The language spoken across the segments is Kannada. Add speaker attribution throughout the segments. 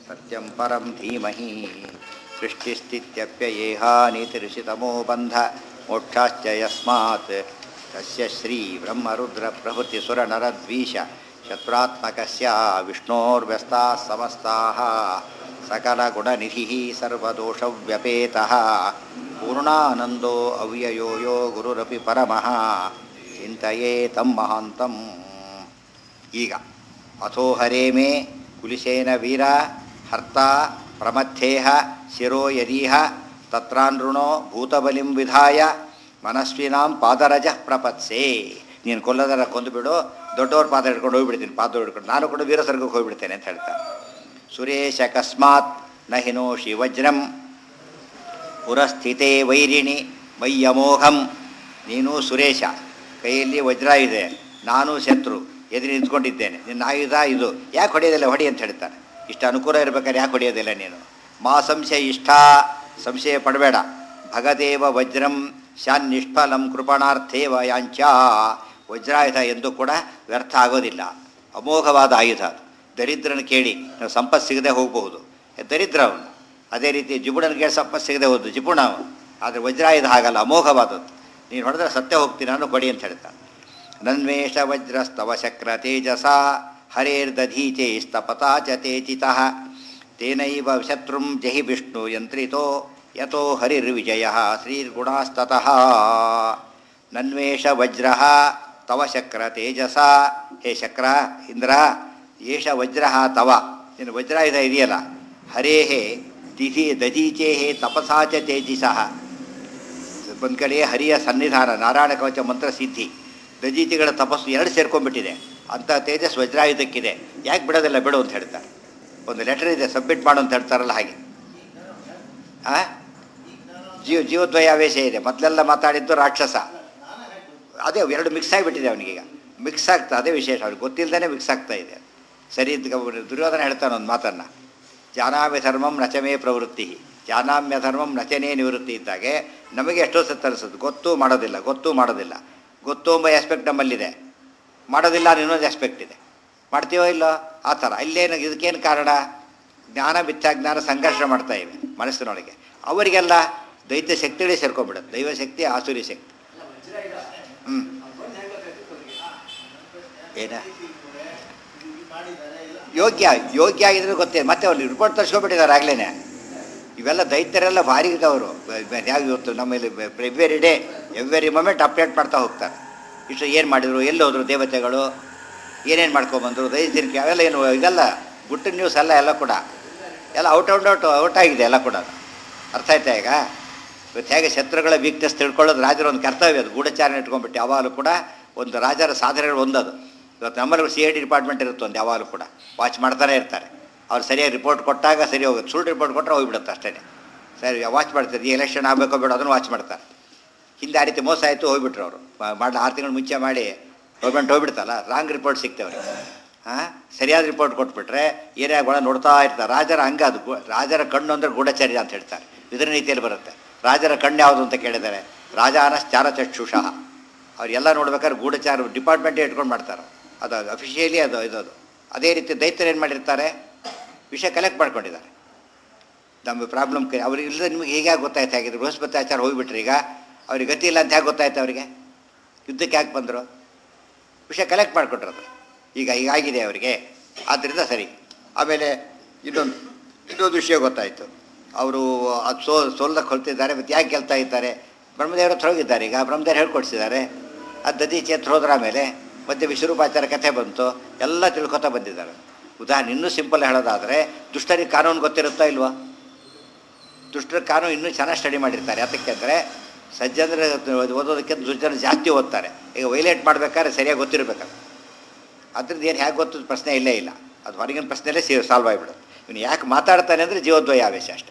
Speaker 1: सत्यं परं धीमहि सृष्टिस्थित्यप्ययेहानीतिऋषितमो बन्ध मोक्षाश्च यस्मात् तस्य श्रीब्रह्मरुद्रप्रभृतिसुरनरद्वीष शत्रुरात्मकस्य विष्णोर्व्यस्ताः समस्ताः सकलगुणनिधिः सर्वदोषव्यपेतः पूर्णानन्दो अव्ययो यो गुरुरपि परमः ಚಿಂತೆಯೇ ತಂ ಮಹಾಂತಂ ಈಗ ಅಥೋ ಹರೇ ಮೇ ಕುಲಿಶೇನ ವೀರ ಹರ್ತ ಪ್ರಮಥ್ಯೇಹ ಶಿರೋ ಯದೀಹ ತತ್ರಾನೃಣೋ ಭೂತಬಲಿಂ ವಿಧಾಯ ಮನಸ್ವಿನಾಂ ಪಾದರಜ ಪ್ರಪತ್ಸೆ ನೀನು ಕೊಲ್ಲದರ ಕೊಂದುಬಿಡು ದೊಡ್ಡವ್ರ ಪಾದ ಹಿಡ್ಕೊಂಡು ಹೋಗ್ಬಿಡ್ತೀನಿ ಪಾದ ಹಿಡ್ಕೊಂಡು ನಾನು ಕೂಡ ವೀರಸರ್ಗಕ್ಕೆ ಹೋಗ್ಬಿಡ್ತೇನೆ ಅಂತ ಹೇಳ್ತಾನೆ ಸುರೇಶ ಅಕಸ್ಮಾತ್ ನ ಹಿನೋಷಿ ವಜ್ರಂ ಪುರಸ್ಥಿತೇ ವೈರಿಣಿ ಮಯ್ಯಮೋಘಂ ನೀನು ಸುರೇಶ ಕೈಯಲ್ಲಿ ವಜ್ರ ಇದೆ ನಾನು ಶತ್ರು ಎದುರು ನಿಂತ್ಕೊಂಡಿದ್ದೇನೆ ನಿನ್ನ ಆಯುಧ ಇದು ಯಾಕೆ ಹೊಡೆಯೋದಿಲ್ಲ ಹೊಡಿ ಅಂತ ಹೇಳ್ತಾನೆ ಇಷ್ಟು ಅನುಕೂಲ ಇರ್ಬೇಕಾದ್ರೆ ಯಾಕೆ ಹೊಡೆಯೋದಿಲ್ಲ ನೀನು ಮಾ ಸಂಶಯ ಇಷ್ಟ ಸಂಶಯ ಪಡಬೇಡ ಭಗದೇವ ವಜ್ರಂ ಶಾನ್ ನಿಷ್ಫಲಂ ಕೃಪಣಾರ್ಥೇವ ಯಾಂಚ ವಜ್ರಾಯುಧ ಎಂದು ಕೂಡ ವ್ಯರ್ಥ ಆಗೋದಿಲ್ಲ ಅಮೋಘವಾದ ಆಯುಧ ಅದು ದರಿದ್ರನ ಕೇಳಿ ನಾವು ಸಂಪತ್ತು ಸಿಗದೆ ಹೋಗಬಹುದು ದರಿದ್ರ ಅವನು ಅದೇ ರೀತಿ ಜಿಪುಣನಿಗೆ ಸಂಪತ್ತು ಸಿಗದೆ ಹೋದ್ದು ಜಿಪುಣ ಅವನು ಆದರೆ ವಜ್ರಾಯುಧ ಹಾಗಲ್ಲ ಅಮೋಘವಾದದ್ದು ನೀನು ಹೊಡೆದ್ರೆ ಸತ್ಯ ಹೋಗ್ತೀನಿ ನಾನು ಕೊಡಿ ಅಂತ ಹೇಳ್ತಾನೆ ನನ್ವೇಷ ವಜ್ರಸ್ತವ ಶಕ್ರ ತೇಜಸ ಹರೇರ್ದಧೀಚೆ ಸ್ತಪತಾ ಚ ತೇಜಿತಃ ತೇನೈವ ಶತ್ರುಂ ಜಹಿ ವಿಷ್ಣು ಯಂತ್ರಿತೋ ಯಥೋ ಹರಿರ್ವಿಜಯ ಶ್ರೀರ್ಗುಣಾಸ್ತತಃ ನನ್ವೇಷ ವಜ್ರ ತವ ಶಕ್ರ ತೇಜಸ ಹೇ ಶಕ್ರ ಇಂದ್ರ ಏಷ ವಜ್ರ ತವ ನಿನ್ನ ವಜ್ರಾಯುಧ ಇದೆಯಲ್ಲ ಹರೇಹೇ ದಿಧಿ ದಧೀಚೇ ತಪಸಾ ಚ ತೇಜಿಸಃ ಒಂದು ಕಡೆ ಹರಿಯ ಸನ್ನಿಧಾನ ನಾರಾಯಣ ಕವಚ ಮಂತ್ರ ಸಿದ್ಧಿ ದಜೀತಿಗಳ ತಪಸ್ಸು ಎರಡು ಸೇರ್ಕೊಂಡ್ಬಿಟ್ಟಿದೆ ಅಂಥ ತೇಜಸ್ ವಜ್ರಾಯುಧಕ್ಕಿದೆ ಯಾಕೆ ಬಿಡೋದಿಲ್ಲ ಬಿಡು ಅಂತ ಹೇಳ್ತಾರೆ ಒಂದು ಲೆಟರ್ ಇದೆ ಸಬ್ಮಿಟ್ ಮಾಡು ಅಂತ ಹೇಳ್ತಾರಲ್ಲ ಹಾಗೆ ಆ ಜೀವ ಜೀವದ್ವಯಾವೇಶ ಇದೆ ಮೊದಲೆಲ್ಲ ಮಾತಾಡಿದ್ದು ರಾಕ್ಷಸ ಅದೇ ಎರಡು ಮಿಕ್ಸ್ ಆಗಿಬಿಟ್ಟಿದೆ ಅವನಿಗೀಗ ಮಿಕ್ಸ್ ಆಗ್ತಾ ಅದೇ ವಿಶೇಷ ಅವ್ರಿಗೆ ಗೊತ್ತಿಲ್ಲದೇ ಮಿಕ್ಸ್ ಆಗ್ತಾ ಇದೆ ಸರಿ ದುರ್ಯೋಧನ ಹೇಳ್ತಾನೆ ಒಂದು ಮಾತನ್ನು ಜಾನಾಮ್ಯ ಧರ್ಮಂ ನಚಮೇ ಪ್ರವೃತ್ತಿ ಜಾನಾಮ್ಯ ಧರ್ಮಂ ನಚನೇ ನಿವೃತ್ತಿ ಇದ್ದಾಗೆ ನಮಗೆ ಎಷ್ಟೋ ಸತ್ತು ಅನಿಸುತ್ತೆ ಗೊತ್ತು ಮಾಡೋದಿಲ್ಲ ಗೊತ್ತು ಮಾಡೋದಿಲ್ಲ ಗೊತ್ತು ಎಂಬ ಆಸ್ಪೆಕ್ಟ್ ನಮ್ಮಲ್ಲಿದೆ ಮಾಡೋದಿಲ್ಲ ಅನ್ನೋ ಇನ್ನೊಂದು ಆಸ್ಪೆಕ್ಟ್ ಇದೆ ಮಾಡ್ತೀವೋ ಇಲ್ಲೋ ಆ ಥರ ಇಲ್ಲೇನು ಇದಕ್ಕೇನು ಕಾರಣ ಜ್ಞಾನ ಮಿಥ್ಯಾಜ್ಞಾನ ಸಂಘರ್ಷ ಮಾಡ್ತಾ ಇವೆ ಮನಸ್ಸಿನೊಳಗೆ ಅವರಿಗೆಲ್ಲ ದೈತ್ಯ ಶಕ್ತಿಗಳೇ ಸೇರ್ಕೊಂಡ್ಬಿಡುತ್ತೆ ದೈವ ಶಕ್ತಿ ಆಸುರಿ ಶಕ್ತಿ ಹ್ಞೂ ಏನ ಯೋಗ್ಯ ಯೋಗ್ಯ ಆಗಿದ್ರೆ ಗೊತ್ತೇ ಮತ್ತೆ ಅವ್ರು ರಿಪೋರ್ಟ್ ತರಿಸ್ಕೊಬಿಟ್ಟಿದ್ದಾರೆ ಆಗ್ಲೇ ಇವೆಲ್ಲ ದೈತ್ಯರೆಲ್ಲ ಭಾರಿ ಇದ್ದವರು ಯಾವ ಇವತ್ತು ನಮ್ಮಲ್ಲಿ every day every moment update ಮಾಡ್ತಾ ಹೋಗ್ತಾರೆ ಇಷ್ಟು ಏನು ಮಾಡಿದರು ಎಲ್ಲಿ ಹೋದರು ದೇವತೆಗಳು ಏನೇನು ಮಾಡ್ಕೊಂಬಂದರು ದೈತ್ಯರಿಗೆ ಅವೆಲ್ಲ ಏನು ಇದೆಲ್ಲ ಗುಡ್ ನ್ಯೂಸ್ ಅಲ್ಲ ಎಲ್ಲ ಕೂಡ ಎಲ್ಲ ಔಟ್ ಔಟ್ ಔಟ್ ಔಟ್ ಆಗಿದೆ ಎಲ್ಲ ಕೂಡ ಅರ್ಥ ಆಯ್ತಾ ಈಗ ಇವತ್ತು ಹೇಗೆ ಶತ್ರುಗಳ ವೀಕ್ನೆಸ್ ತಿಳ್ಕೊಳ್ಳೋದು ರಾಜರ ಒಂದು ಕರ್ತವ್ಯ ಅದು ಗೂಢಚಾರಣೆ ಇಟ್ಕೊಂಡ್ಬಿಟ್ಟು ಯಾವಾಗಲೂ ಕೂಡ ಒಂದು ರಾಜರ ಸಾಧನೆಗಳು ಒಂದದು ಇವತ್ತು ನಮ್ಮಲ್ಲಿ ಸಿ ಐ ಡಿ ಡಿಪಾರ್ಟ್ಮೆಂಟ್ ಇರುತ್ತೆ ಒಂದು ಯಾವಾಗಲೂ ಕೂಡ ವಾಚ್ ಮಾಡ್ತಾನೆ ಇರ್ತಾರೆ ಅವ್ರು ಸರಿಯಾಗಿ ರಿಪೋರ್ಟ್ ಕೊಟ್ಟಾಗ ಸರಿ ಹೋಗುತ್ತೆ ಸುಳ್ಳು ರಿಪೋರ್ಟ್ ಕೊಟ್ಟರೆ ಹೋಗಿಬಿಡುತ್ತೆ ಅಷ್ಟೇ ಸರಿ ವಾಚ್ ಮಾಡ್ತಾರೆ ಈ ಎಲೆಕ್ಷನ್ ಆಗಬೇಕೋ ಬೇಡ ಅದನ್ನು ವಾಚ್ ಮಾಡ್ತಾರೆ ಹಿಂದೆ ಆ ರೀತಿ ಮೋಸ ಆಯಿತು ಹೋಗ್ಬಿಟ್ರು ಅವರು ಮಾಡಿ ಆರು ತಿಂಗಳು ಮುಂಚೆ ಮಾಡಿ ಗೌರ್ಮೆಂಟ್ ಹೋಗ್ಬಿಡ್ತಲ್ಲ ರಾಂಗ್ ರಿಪೋರ್ಟ್ ಸಿಗ್ತೇವ್ರಿ ಹಾಂ ಸರಿಯಾದ ರಿಪೋರ್ಟ್ ಕೊಟ್ಬಿಟ್ರೆ ಏರಿಯಾಗಳ ನೋಡ್ತಾ ಇರ್ತಾರೆ ರಾಜರ ಹಂಗ ಅದು ರಾಜರ ಕಣ್ಣು ಅಂದರೆ ಗೂಢಚರ್ಯ ಅಂತ ಹೇಳ್ತಾರೆ ಇದರ ನೀತಿಯಲ್ಲಿ ಬರುತ್ತೆ ರಾಜರ ಕಣ್ಣು ಯಾವುದು ಅಂತ ಕೇಳಿದ್ದಾರೆ ರಾಜಾನಶ್ಚಾರ ಚಕ್ಷುಷಃ ಅವ್ರೆಲ್ಲ ನೋಡ್ಬೇಕಾದ್ರೆ ಗೂಢಚಾರ ಡಿಪಾರ್ಟ್ಮೆಂಟೇ ಇಟ್ಕೊಂಡು ಮಾಡ್ತಾರೆ ಅದು ಅಫಿಷಿಯಲಿ ಅದು ಇದದು ಅದೇ ರೀತಿ ದೈತ್ಯರು ಏನು ಮಾಡಿರ್ತಾರೆ ವಿಷಯ ಕಲೆಕ್ಟ್ ಮಾಡ್ಕೊಂಡಿದ್ದಾರೆ ನಮ್ಮ ಪ್ರಾಬ್ಲಮ್ ಅವ್ರಿಗೆ ಇಲ್ಲದೆ ನಿಮಗೆ ಹೇಗೆ ಗೊತ್ತಾಯ್ತು ಹಾಗಿದ್ರೆ ಬೃಹಸ್ಪತಿ ಆಚಾರ ಹೋಗಿಬಿಟ್ರಿ ಈಗ ಅವ್ರಿಗೆ ಗತಿ ಇಲ್ಲ ಅಂತ ಹೇಗೆ ಗೊತ್ತಾಯ್ತು ಅವರಿಗೆ ಯುದ್ಧಕ್ಕೆ ಯಾಕೆ ಬಂದರು ವಿಷಯ ಕಲೆಕ್ಟ್ ಮಾಡಿಕೊಟ್ರದು ಈಗ ಹೀಗಾಗಿದೆ ಅವರಿಗೆ ಆದ್ದರಿಂದ ಸರಿ ಆಮೇಲೆ ಇನ್ನೊಂದು ಇನ್ನೊಂದು ವಿಷಯ ಗೊತ್ತಾಯಿತು ಅವರು ಅದು ಸೋ ಸೋಲ್ದ ಕೊಲ್ತಿದ್ದಾರೆ ಮತ್ತು ಯಾಕೆ ಗೆಲ್ತಾ ಇದ್ದಾರೆ ಬ್ರಹ್ಮದೇವ್ರ ಹತ್ರ ಹೋಗಿದ್ದಾರೆ ಈಗ ಬ್ರಹ್ಮದೇವ್ರು ಹೇಳ್ಕೊಡ್ಸಿದ್ದಾರೆ ಅದು ದದೀಚೆ ಹತ್ರ ಹೋದ್ರ ಆಮೇಲೆ ಮತ್ತೆ ವಿಶ್ವರೂಪಾಚಾರ ಕಥೆ ಬಂತು ಎಲ್ಲ ತಿಳ್ಕೊತಾ ಬಂದಿದ್ದಾರೆ ಉದಾಹರಣೆ ಇನ್ನೂ ಸಿಂಪಲ್ ಹೇಳೋದಾದರೆ ದುಷ್ಟರಿಗೆ ಕಾನೂನು ಗೊತ್ತಿರುತ್ತೋ ಇಲ್ವೋ ದುಷ್ಟರ ಕಾನೂನು ಇನ್ನೂ ಚೆನ್ನಾಗಿ ಸ್ಟಡಿ ಮಾಡಿರ್ತಾರೆ ಯಾತಕ್ಕೆ ಅಂದರೆ ಸಜ್ಜನರ ಓದೋದಕ್ಕಿಂತ ದುರ್ಜನ ಜಾಸ್ತಿ ಓದ್ತಾರೆ ಈಗ ವೈಲೇಟ್ ಮಾಡ್ಬೇಕಾದ್ರೆ ಸರಿಯಾಗಿ ಗೊತ್ತಿರಬೇಕಲ್ಲ ಅದ್ರದ್ದು ಏನು ಹೇಗೆ ಗೊತ್ತದ ಪ್ರಶ್ನೆ ಇಲ್ಲೇ ಇಲ್ಲ ಅದು ಹೊರಗಿನ ಪ್ರಶ್ನೆಯಲ್ಲೇ ಸಿ ಸಾಲ್ವ್ ಆಗಿಬಿಡುತ್ತೆ ಇವನು ಯಾಕೆ ಮಾತಾಡ್ತಾನೆ ಅಂದರೆ ಜೀವದ್ವಯ ಆವೇಶ ಅಷ್ಟೆ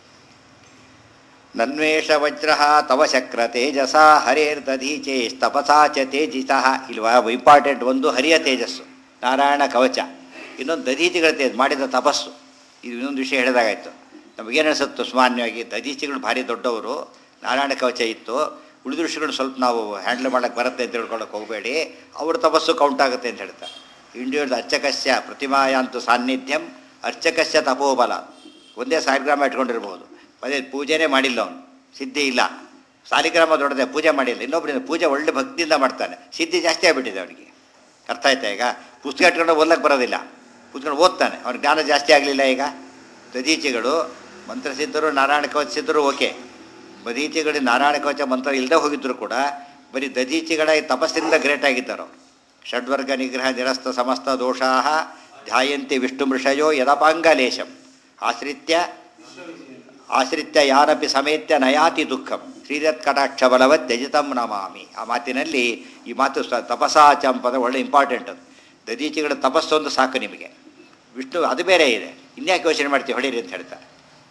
Speaker 1: ನನ್ವೇಷ ವಜ್ರ ತವ ಶಕ್ರ ತೇಜಸ ಹರೇರ್ದಧೀಚೆ ತಪಸಾ ಚ ತೇಜಿತಃ ಇಲ್ವಾ ಇಂಪಾರ್ಟೆಂಟ್ ಒಂದು ಹರಿಯ ತೇಜಸ್ಸು ನಾರಾಯಣ ಕವಚ ಇನ್ನೊಂದು ದಧೀಚಿಗಳ ತೇಜ್ ಮಾಡಿದ ತಪಸ್ಸು ಇದು ಇನ್ನೊಂದು ವಿಷಯ ಹೇಳಿದಾಗಾಯಿತು ನಮಗೇನು ಅನಿಸುತ್ತು ಸಾಮಾನ್ಯವಾಗಿ ದಧೀಚಿಗಳು ಭಾರಿ ದೊಡ್ಡವರು ನಾರಾಯಣ ಕವಚ ಇತ್ತು ಉಳಿದ ಋಷಿಗಳನ್ನ ಸ್ವಲ್ಪ ನಾವು ಹ್ಯಾಂಡ್ಲ್ ಮಾಡೋಕ್ಕೆ ಬರುತ್ತೆ ಅಂತ ತಿಳ್ಕೊಳಕ್ಕೆ ಹೋಗಬೇಡಿ ಅವ್ರ ತಪಸ್ಸು ಕೌಂಟ್ ಆಗುತ್ತೆ ಅಂತ ಹೇಳ್ತಾರೆ ಇಂಡಿಯದ ಅಚ್ಚಕಸ್ಯ ಪ್ರತಿಮಾಯಾಂತು ಸಾನ್ನಿಧ್ಯಂ ಅರ್ಚಕಸ್ಯ ತಪೋಬಲ ಒಂದೇ ಸಾಲಿಗ್ರಾಮ ಇಟ್ಕೊಂಡಿರ್ಬೋದು ಅದೇ ಪೂಜೆನೇ ಮಾಡಿಲ್ಲ ಅವನು ಸಿದ್ಧಿ ಇಲ್ಲ ಸಾಲಿಗ್ರಾಮ ದೊಡ್ಡದೆ ಪೂಜೆ ಮಾಡಿಲ್ಲ ಇನ್ನೊಬ್ಬರಿಂದ ಪೂಜೆ ಒಳ್ಳೆ ಭಕ್ತಿಯಿಂದ ಮಾಡ್ತಾನೆ ಸಿದ್ಧಿ ಜಾಸ್ತಿ ಆಗಿಬಿಟ್ಟಿದೆ ಅವನಿಗೆ ಅರ್ಥ ಆಯ್ತಾ ಈಗ ಪುಸ್ತಕ ಇಟ್ಕೊಂಡು ಓದ್ಲಕ್ಕೆ ಬರೋದಿಲ್ಲ ಪುಸ್ತಕ ಓದ್ತಾನೆ ಅವ್ನಿಗೆ ಜ್ಞಾನ ಜಾಸ್ತಿ ಆಗಲಿಲ್ಲ ಈಗ ದದೀಚಿಗಳು ಮಂತ್ರಸಿದ್ಧರು ನಾರಾಯಣ ಕವಚಿಸಿದ್ರು ಓಕೆ ಬದೀಚಿಗಳು ನಾರಾಯಣ ಕವಚ ಮಂತ್ರ ಇಲ್ಲದೆ ಹೋಗಿದ್ರು ಕೂಡ ಬರೀ ದದೀಚಿಗಳ ತಪಸ್ಸಿಂದ ಗ್ರೇಟ್ ಆಗಿದ್ದರು ಷಡ್ವರ್ಗ ನಿಗ್ರಹ ನಿರಸ್ತ ಸಮಸ್ತ ದೋಷಾ ಧ್ಯಾಯಂತಿ ವಿಷ್ಣು ಮೃಷಯೋ ಯದಪಾಂಗಲೇಶಂ ಆಶ್ರಿತ್ಯ ಆಶ್ರಿತ್ಯ ಯಾನಪಿ ಸಮೇತ್ಯ ನಯಾತಿ ದುಃಖಂ ಶ್ರೀರತ್ ಕಟಾಕ್ಷ ಬಲವತ್ ತ್ಯಜಿತಂ ನಮಾಮಿ ಆ ಮಾತಿನಲ್ಲಿ ಈ ಮಾತು ಸ ತಪಸಾಚಂ ಪದ ಒಳ್ಳೆ ಇಂಪಾರ್ಟೆಂಟ್ ಅದು ದದೀಚಿಗಳ ತಪಸ್ಸೊಂದು ಸಾಕು ನಿಮಗೆ ವಿಷ್ಣು ಅದು ಬೇರೆ ಇದೆ ಇನ್ಯಾಕೆ ಯೋಚನೆ ಮಾಡ್ತೀವಿ ಹೊಡೀರಿ ಅಂತ ಹೇಳ್ತಾರೆ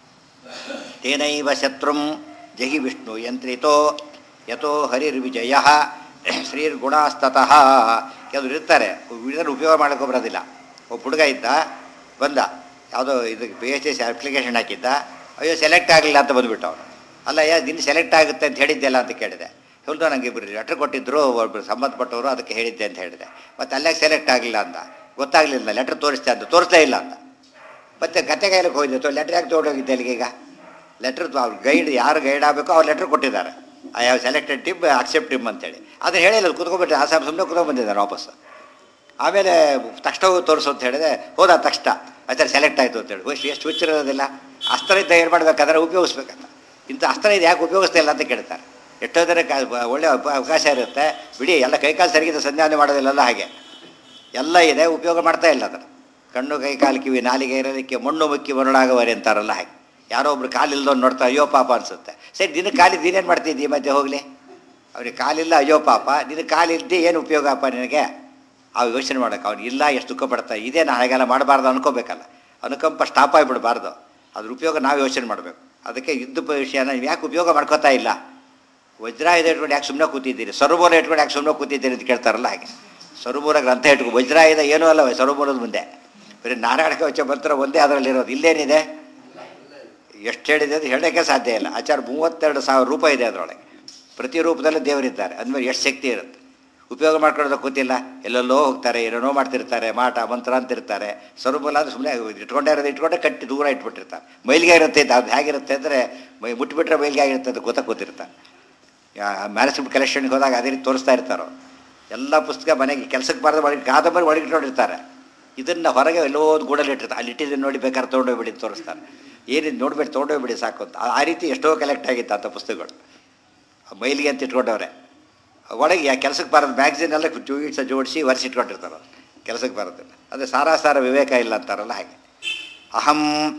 Speaker 1: ತೇನೈವ ಶತ್ರುಂ ಜಹಿ ವಿಷ್ಣು ಯಂತ್ರಿತೋ ಯಥೋ ಹರಿರ್ವಿಜಯ ಶ್ರೀರ್ಗುಣಾಸ್ತತಃ ಕೆಲವರು ಇರ್ತಾರೆ ಇದನ್ನು ಉಪಯೋಗ ಮಾಡೋಕೆ ಬರೋದಿಲ್ಲ ಒಬ್ಬ ಹುಡುಗ ಇದ್ದ ಬಂದ ಯಾವುದೋ ಇದಕ್ಕೆ ಪಿ ಎಚ್ ಎಸ್ ಅಪ್ಲಿಕೇಶನ್ ಹಾಕಿದ್ದ ಅಯ್ಯೋ ಸೆಲೆಕ್ಟ್ ಆಗಲಿಲ್ಲ ಅಂತ ಬಂದುಬಿಟ್ಟು ಅವನು ಅಲ್ಲ ಯಾ ನಿನ್ನ ಸೆಲೆಕ್ಟ್ ಆಗುತ್ತೆ ಅಂತ ಹೇಳಿದ್ದೆಲ್ಲ ಅಂತ ಕೇಳಿದೆ ಹೇಳ್ದು ನನಗೆ ಇಬ್ಬರು ಲೆಟ್ರ್ ಕೊಟ್ಟಿದ್ದರು ಒಬ್ಬರು ಸಂಬಂಧಪಟ್ಟವರು ಅದಕ್ಕೆ ಹೇಳಿದ್ದೆ ಅಂತ ಹೇಳಿದೆ ಮತ್ತು ಅಲ್ಲಾಗ ಸೆಲೆಕ್ಟ್ ಆಗಲಿಲ್ಲ ಅಂದ ಗೊತ್ತಾಗಲಿಲ್ಲ ಲೆಟ್ರ್ ತೋರಿಸ್ತೆ ಅಂತ ತೋರಿಸಲೇ ಇಲ್ಲ ಅಂತ ಮತ್ತೆ ಗತೆ ಕಾಯ್ಲಿಕ್ಕೆ ಹೋಗಿದ್ದೆ ತೋ ಲೆಟ್ರ್ ಯಾಕೆ ತೊಗೊಂಡೋಗಿದ್ದೆ ಅಲ್ಲಿಗೆ ಈಗ ಲೆಟ್ರ್ ಅವ್ರು ಗೈಡ್ ಯಾರು ಗೈಡ್ ಆಗಬೇಕೋ ಅವ್ರು ಲೆಟ್ರ್ ಕೊಟ್ಟಿದ್ದಾರೆ I have selected team accept team ಅಂತೇಳಿ ಅದನ್ನು ಹೇಳಿಲ್ಲ ಕುತ್ಕೊಂಡ್ಬಿಟ್ಟೆ ಆ ಸಾಹೇಬ್ ಸುಮ್ಮನೆ ಕುತ್ಕೊಂಡು ಬಂದಿದ್ದಾರೆ ವಾಪಸ್ ಆಮೇಲೆ ತಕ್ಷಣ ಹೋಗಿ ತೋರಿಸು ಅಂತ ಹೇಳಿದೆ ಹೋದ ತಕ್ಷಣ ಆಚಾರ ಸೆಲೆಕ್ಟ್ ಆಯಿತು ಅಂತೇಳಿ ಎಷ್ಟು ಎಷ್ಟು ಹುಚ್ಚಿರೋದಿಲ್ಲ ಅಸ್ತ್ರ ಇದ್ದ ಏನು ಮಾಡ್ಬೇಕಾದ್ರೆ ಉಪಯೋಗಿಸ್ಬೇಕಂತ ಇಂಥ ಅಸ್ತ್ರ ಇದು ಯಾಕೆ ಉಪಯೋಗಿಸ್ತಾ ಇಲ್ಲ ಅಂತ ಕೇಳ್ತಾರೆ ಎಷ್ಟೋ ಜನ ಕ ಒಳ್ಳೆ ಅವ- ಅವಕಾಶ ಇರುತ್ತೆ ಬಿಡಿ ಎಲ್ಲ ಕೈಕಾಲು ಸರಿಗಿದ ಸಂಧಾನ ಮಾಡೋದಿಲ್ಲಲ್ಲ ಹಾಗೆ ಎಲ್ಲ ಇದೆ ಉಪಯೋಗ ಮಾಡ್ತಾ ಇಲ್ಲ ಅದನ್ನು ಕಣ್ಣು ಕೈ ಕಾಲು ಕಿವಿ ನಾಲಿಗೆ ಇರೋದಕ್ಕೆ ಮಣ್ಣು ಮುಕ್ಕಿ ಮರುಳಾಗವರೆ ಅಂತಾರಲ್ಲ ಹಾಗೆ ಯಾರೋ ಒಬ್ರು ಕಾಲಿಲ್ದವ್ನು ನೋಡ್ತಾ ಅಯ್ಯೋ ಪಾಪ ಅನ್ಸುತ್ತೆ ಸರಿ ದಿನಕ್ಕೆ ಕಾಲಿದ್ದು ನೀನೇನು ಮಾಡ್ತಿದ್ದಿ ಮಧ್ಯೆ ಹೋಗಲಿ ಅವ್ರಿಗೆ ಕಾಲಿಲ್ಲ ಅಯ್ಯೋ ಪಾಪ ನಿನ್ನ ಕಾಲಿದ್ದೆ ಏನು ಉಪಯೋಗ ಅಪ್ಪ ನಿನಗೆ ಆ ಯೋಚನೆ ಮಾಡೋಕೆ ಅವ್ನು ಇಲ್ಲ ಎಷ್ಟು ದುಃಖ ಪಡ್ತಾ ಇದೇ ನಾನು ಹಾಗೆಲ್ಲ ಮಾಡಬಾರ್ದು ಅನ್ಕೋಬೇಕಲ್ಲ ಅನುಕಂಪ ಸ್ಟಾಪ್ ಆಗಿಬಿಡಬಾರ್ದು ಅದ್ರ ಉಪಯೋಗ ನಾವು ಯೋಚನೆ ಮಾಡಬೇಕು ಅದಕ್ಕೆ ಯುದ್ಧ ವಿಷಯನ ನೀವು ಯಾಕೆ ಉಪಯೋಗ ಮಾಡ್ಕೋತಾ ಇಲ್ಲ ವಜ್ರ ಇದೆ ಇಟ್ಕೊಂಡು ಯಾಕೆ ಸುಮ್ಮನೆ ಕೂತಿದ್ದೀರಿ ಸರೋಬೋರ ಇಟ್ಕೊಂಡು ಯಾಕೆ ಸುಮ್ಮನೆ ಕೂತಿದ್ದೀರಿ ಅಂತ ಕೇಳ್ತಾರಲ್ಲ ಹಾಗೆ ಸರೋಬೋರ ಗ್ರಂಥ ಇಟ್ಕೊ ವಜ್ರ ಇದೆ ಏನೂ ಅಲ್ಲ ಸರೋಬೋರದ ಮುಂದೆ ಬರೀ ನಾರಾಯಣ ಕವಚ ಮಂತ್ರ ಒಂದೇ ಅದರಲ್ಲಿರೋದು ಇಲ್ಲೇನಿದೆ ಎಷ್ಟು ಹೇಳಿದೆ ಅದು ಹೇಳೋಕ್ಕೆ ಸಾಧ್ಯ ಇಲ್ಲ ಆಚಾರ ಮೂವತ್ತೆರಡು ಸಾವಿರ ರೂಪಾಯಿ ಇದೆ ಅದರೊಳಗೆ ಪ್ರತಿ ರೂಪದಲ್ಲೂ ದೇವರಿದ್ದಾರೆ ಅಂದಮೇಲೆ ಎಷ್ಟು ಶಕ್ತಿ ಇರುತ್ತೆ ಉಪಯೋಗ ಮಾಡ್ಕೊಳ್ಳೋದಕ್ಕೆ ಗೊತ್ತಿಲ್ಲ ಎಲ್ಲೆಲ್ಲೋ ಹೋಗ್ತಾರೆ ಏನೇನೋ ಮಾಡ್ತಿರ್ತಾರೆ ಮಾಟ ಮಂತ್ರ ಅಂತಿರ್ತಾರೆ ಸ್ವರೂಪಲ್ಲ ಅದು ಸುಮ್ಮನೆ ಇಟ್ಕೊಂಡೇ ಇರೋದು ಇಟ್ಕೊಂಡೆ ಕಟ್ಟಿ ದೂರ ಇಟ್ಬಿಟ್ಟಿರ್ತಾರೆ ಮೈಲಿಗೆ ಇರುತ್ತೆ ಇದು ಅದು ಹೇಗಿರುತ್ತೆ ಅಂದರೆ ಮೈ ಮುಟ್ಬಿಟ್ರೆ ಮೈಲಿಗೆ ಆಗಿರುತ್ತೆ ಅದು ಗೊತ್ತ ಕೂತಿರ್ತಾರೆ ಮ್ಯಾನೇಜ್ಮೆಂಟ್ ಕಲೆಕ್ಷನ್ಗೆ ಹೋದಾಗ ಅದೇ ರೀತಿ ತೋರಿಸ್ತಾ ಇರ್ತಾರೋ ಎಲ್ಲ ಪುಸ್ತಕ ಮನೆಗೆ ಕೆಲಸಕ್ಕೆ ಬಾರದು ಒಳಗೆ ಕಾದಂಬರಿ ಒಳಗೆ ಇಟ್ಕೊಂಡಿರ್ತಾರೆ ಇದನ್ನು ಹೊರಗೆ ಎಲ್ಲೋ ಒಂದು ಗೂಡಲ್ಲಿ ಇಟ್ಟಿರ್ತಾರೆ ಅಲ್ಲಿ ಇಟ್ಟಿದ್ದನ್ನು ನೋಡಿ ಬೇಕಾದ್ರೆ ತೊಗೊಂಡೋಗ್ಬಿಡಿ ಅಂತ ತೋರಿಸ್ತಾರೆ ಏನಿದು ನೋಡ್ಬೇಡಿ ತೊಗೊಂಡೋಗ್ಬಿಡಿ ಸಾಕು ಅಂತ ಆ- ಆ ರೀತಿ ಎಷ್ಟೋ ಕಲೆಕ್ಟ್ ಆಗಿತ್ತು ಅಂಥ ಪುಸ್ತಕಗಳು ಆ ಮೈಲಿಗೆ ಅಂತ ಇಟ್ಕೊಂಡವ್ರೆ ಒಳಗೆ ಯಾ ಕೆಲಸಕ್ಕೆ ಬರೋದು ಮ್ಯಾಗ್ಝಿನ್ ಎಲ್ಲ ಜೋಡಿಸ ಜೋಡಿಸಿ ಒರೆಸಿಟ್ಕೊಂಡಿರ್ತಾರೆ ಕೆಲಸಕ್ಕೆ ಬರೋದಿಲ್ಲ ಅದೇ ಸಾರಾಸಾರ ವಿವೇಕ ಇಲ್ಲ ಅಂತಾರಲ್ಲ ಹಾಗೆ ಅಹಂ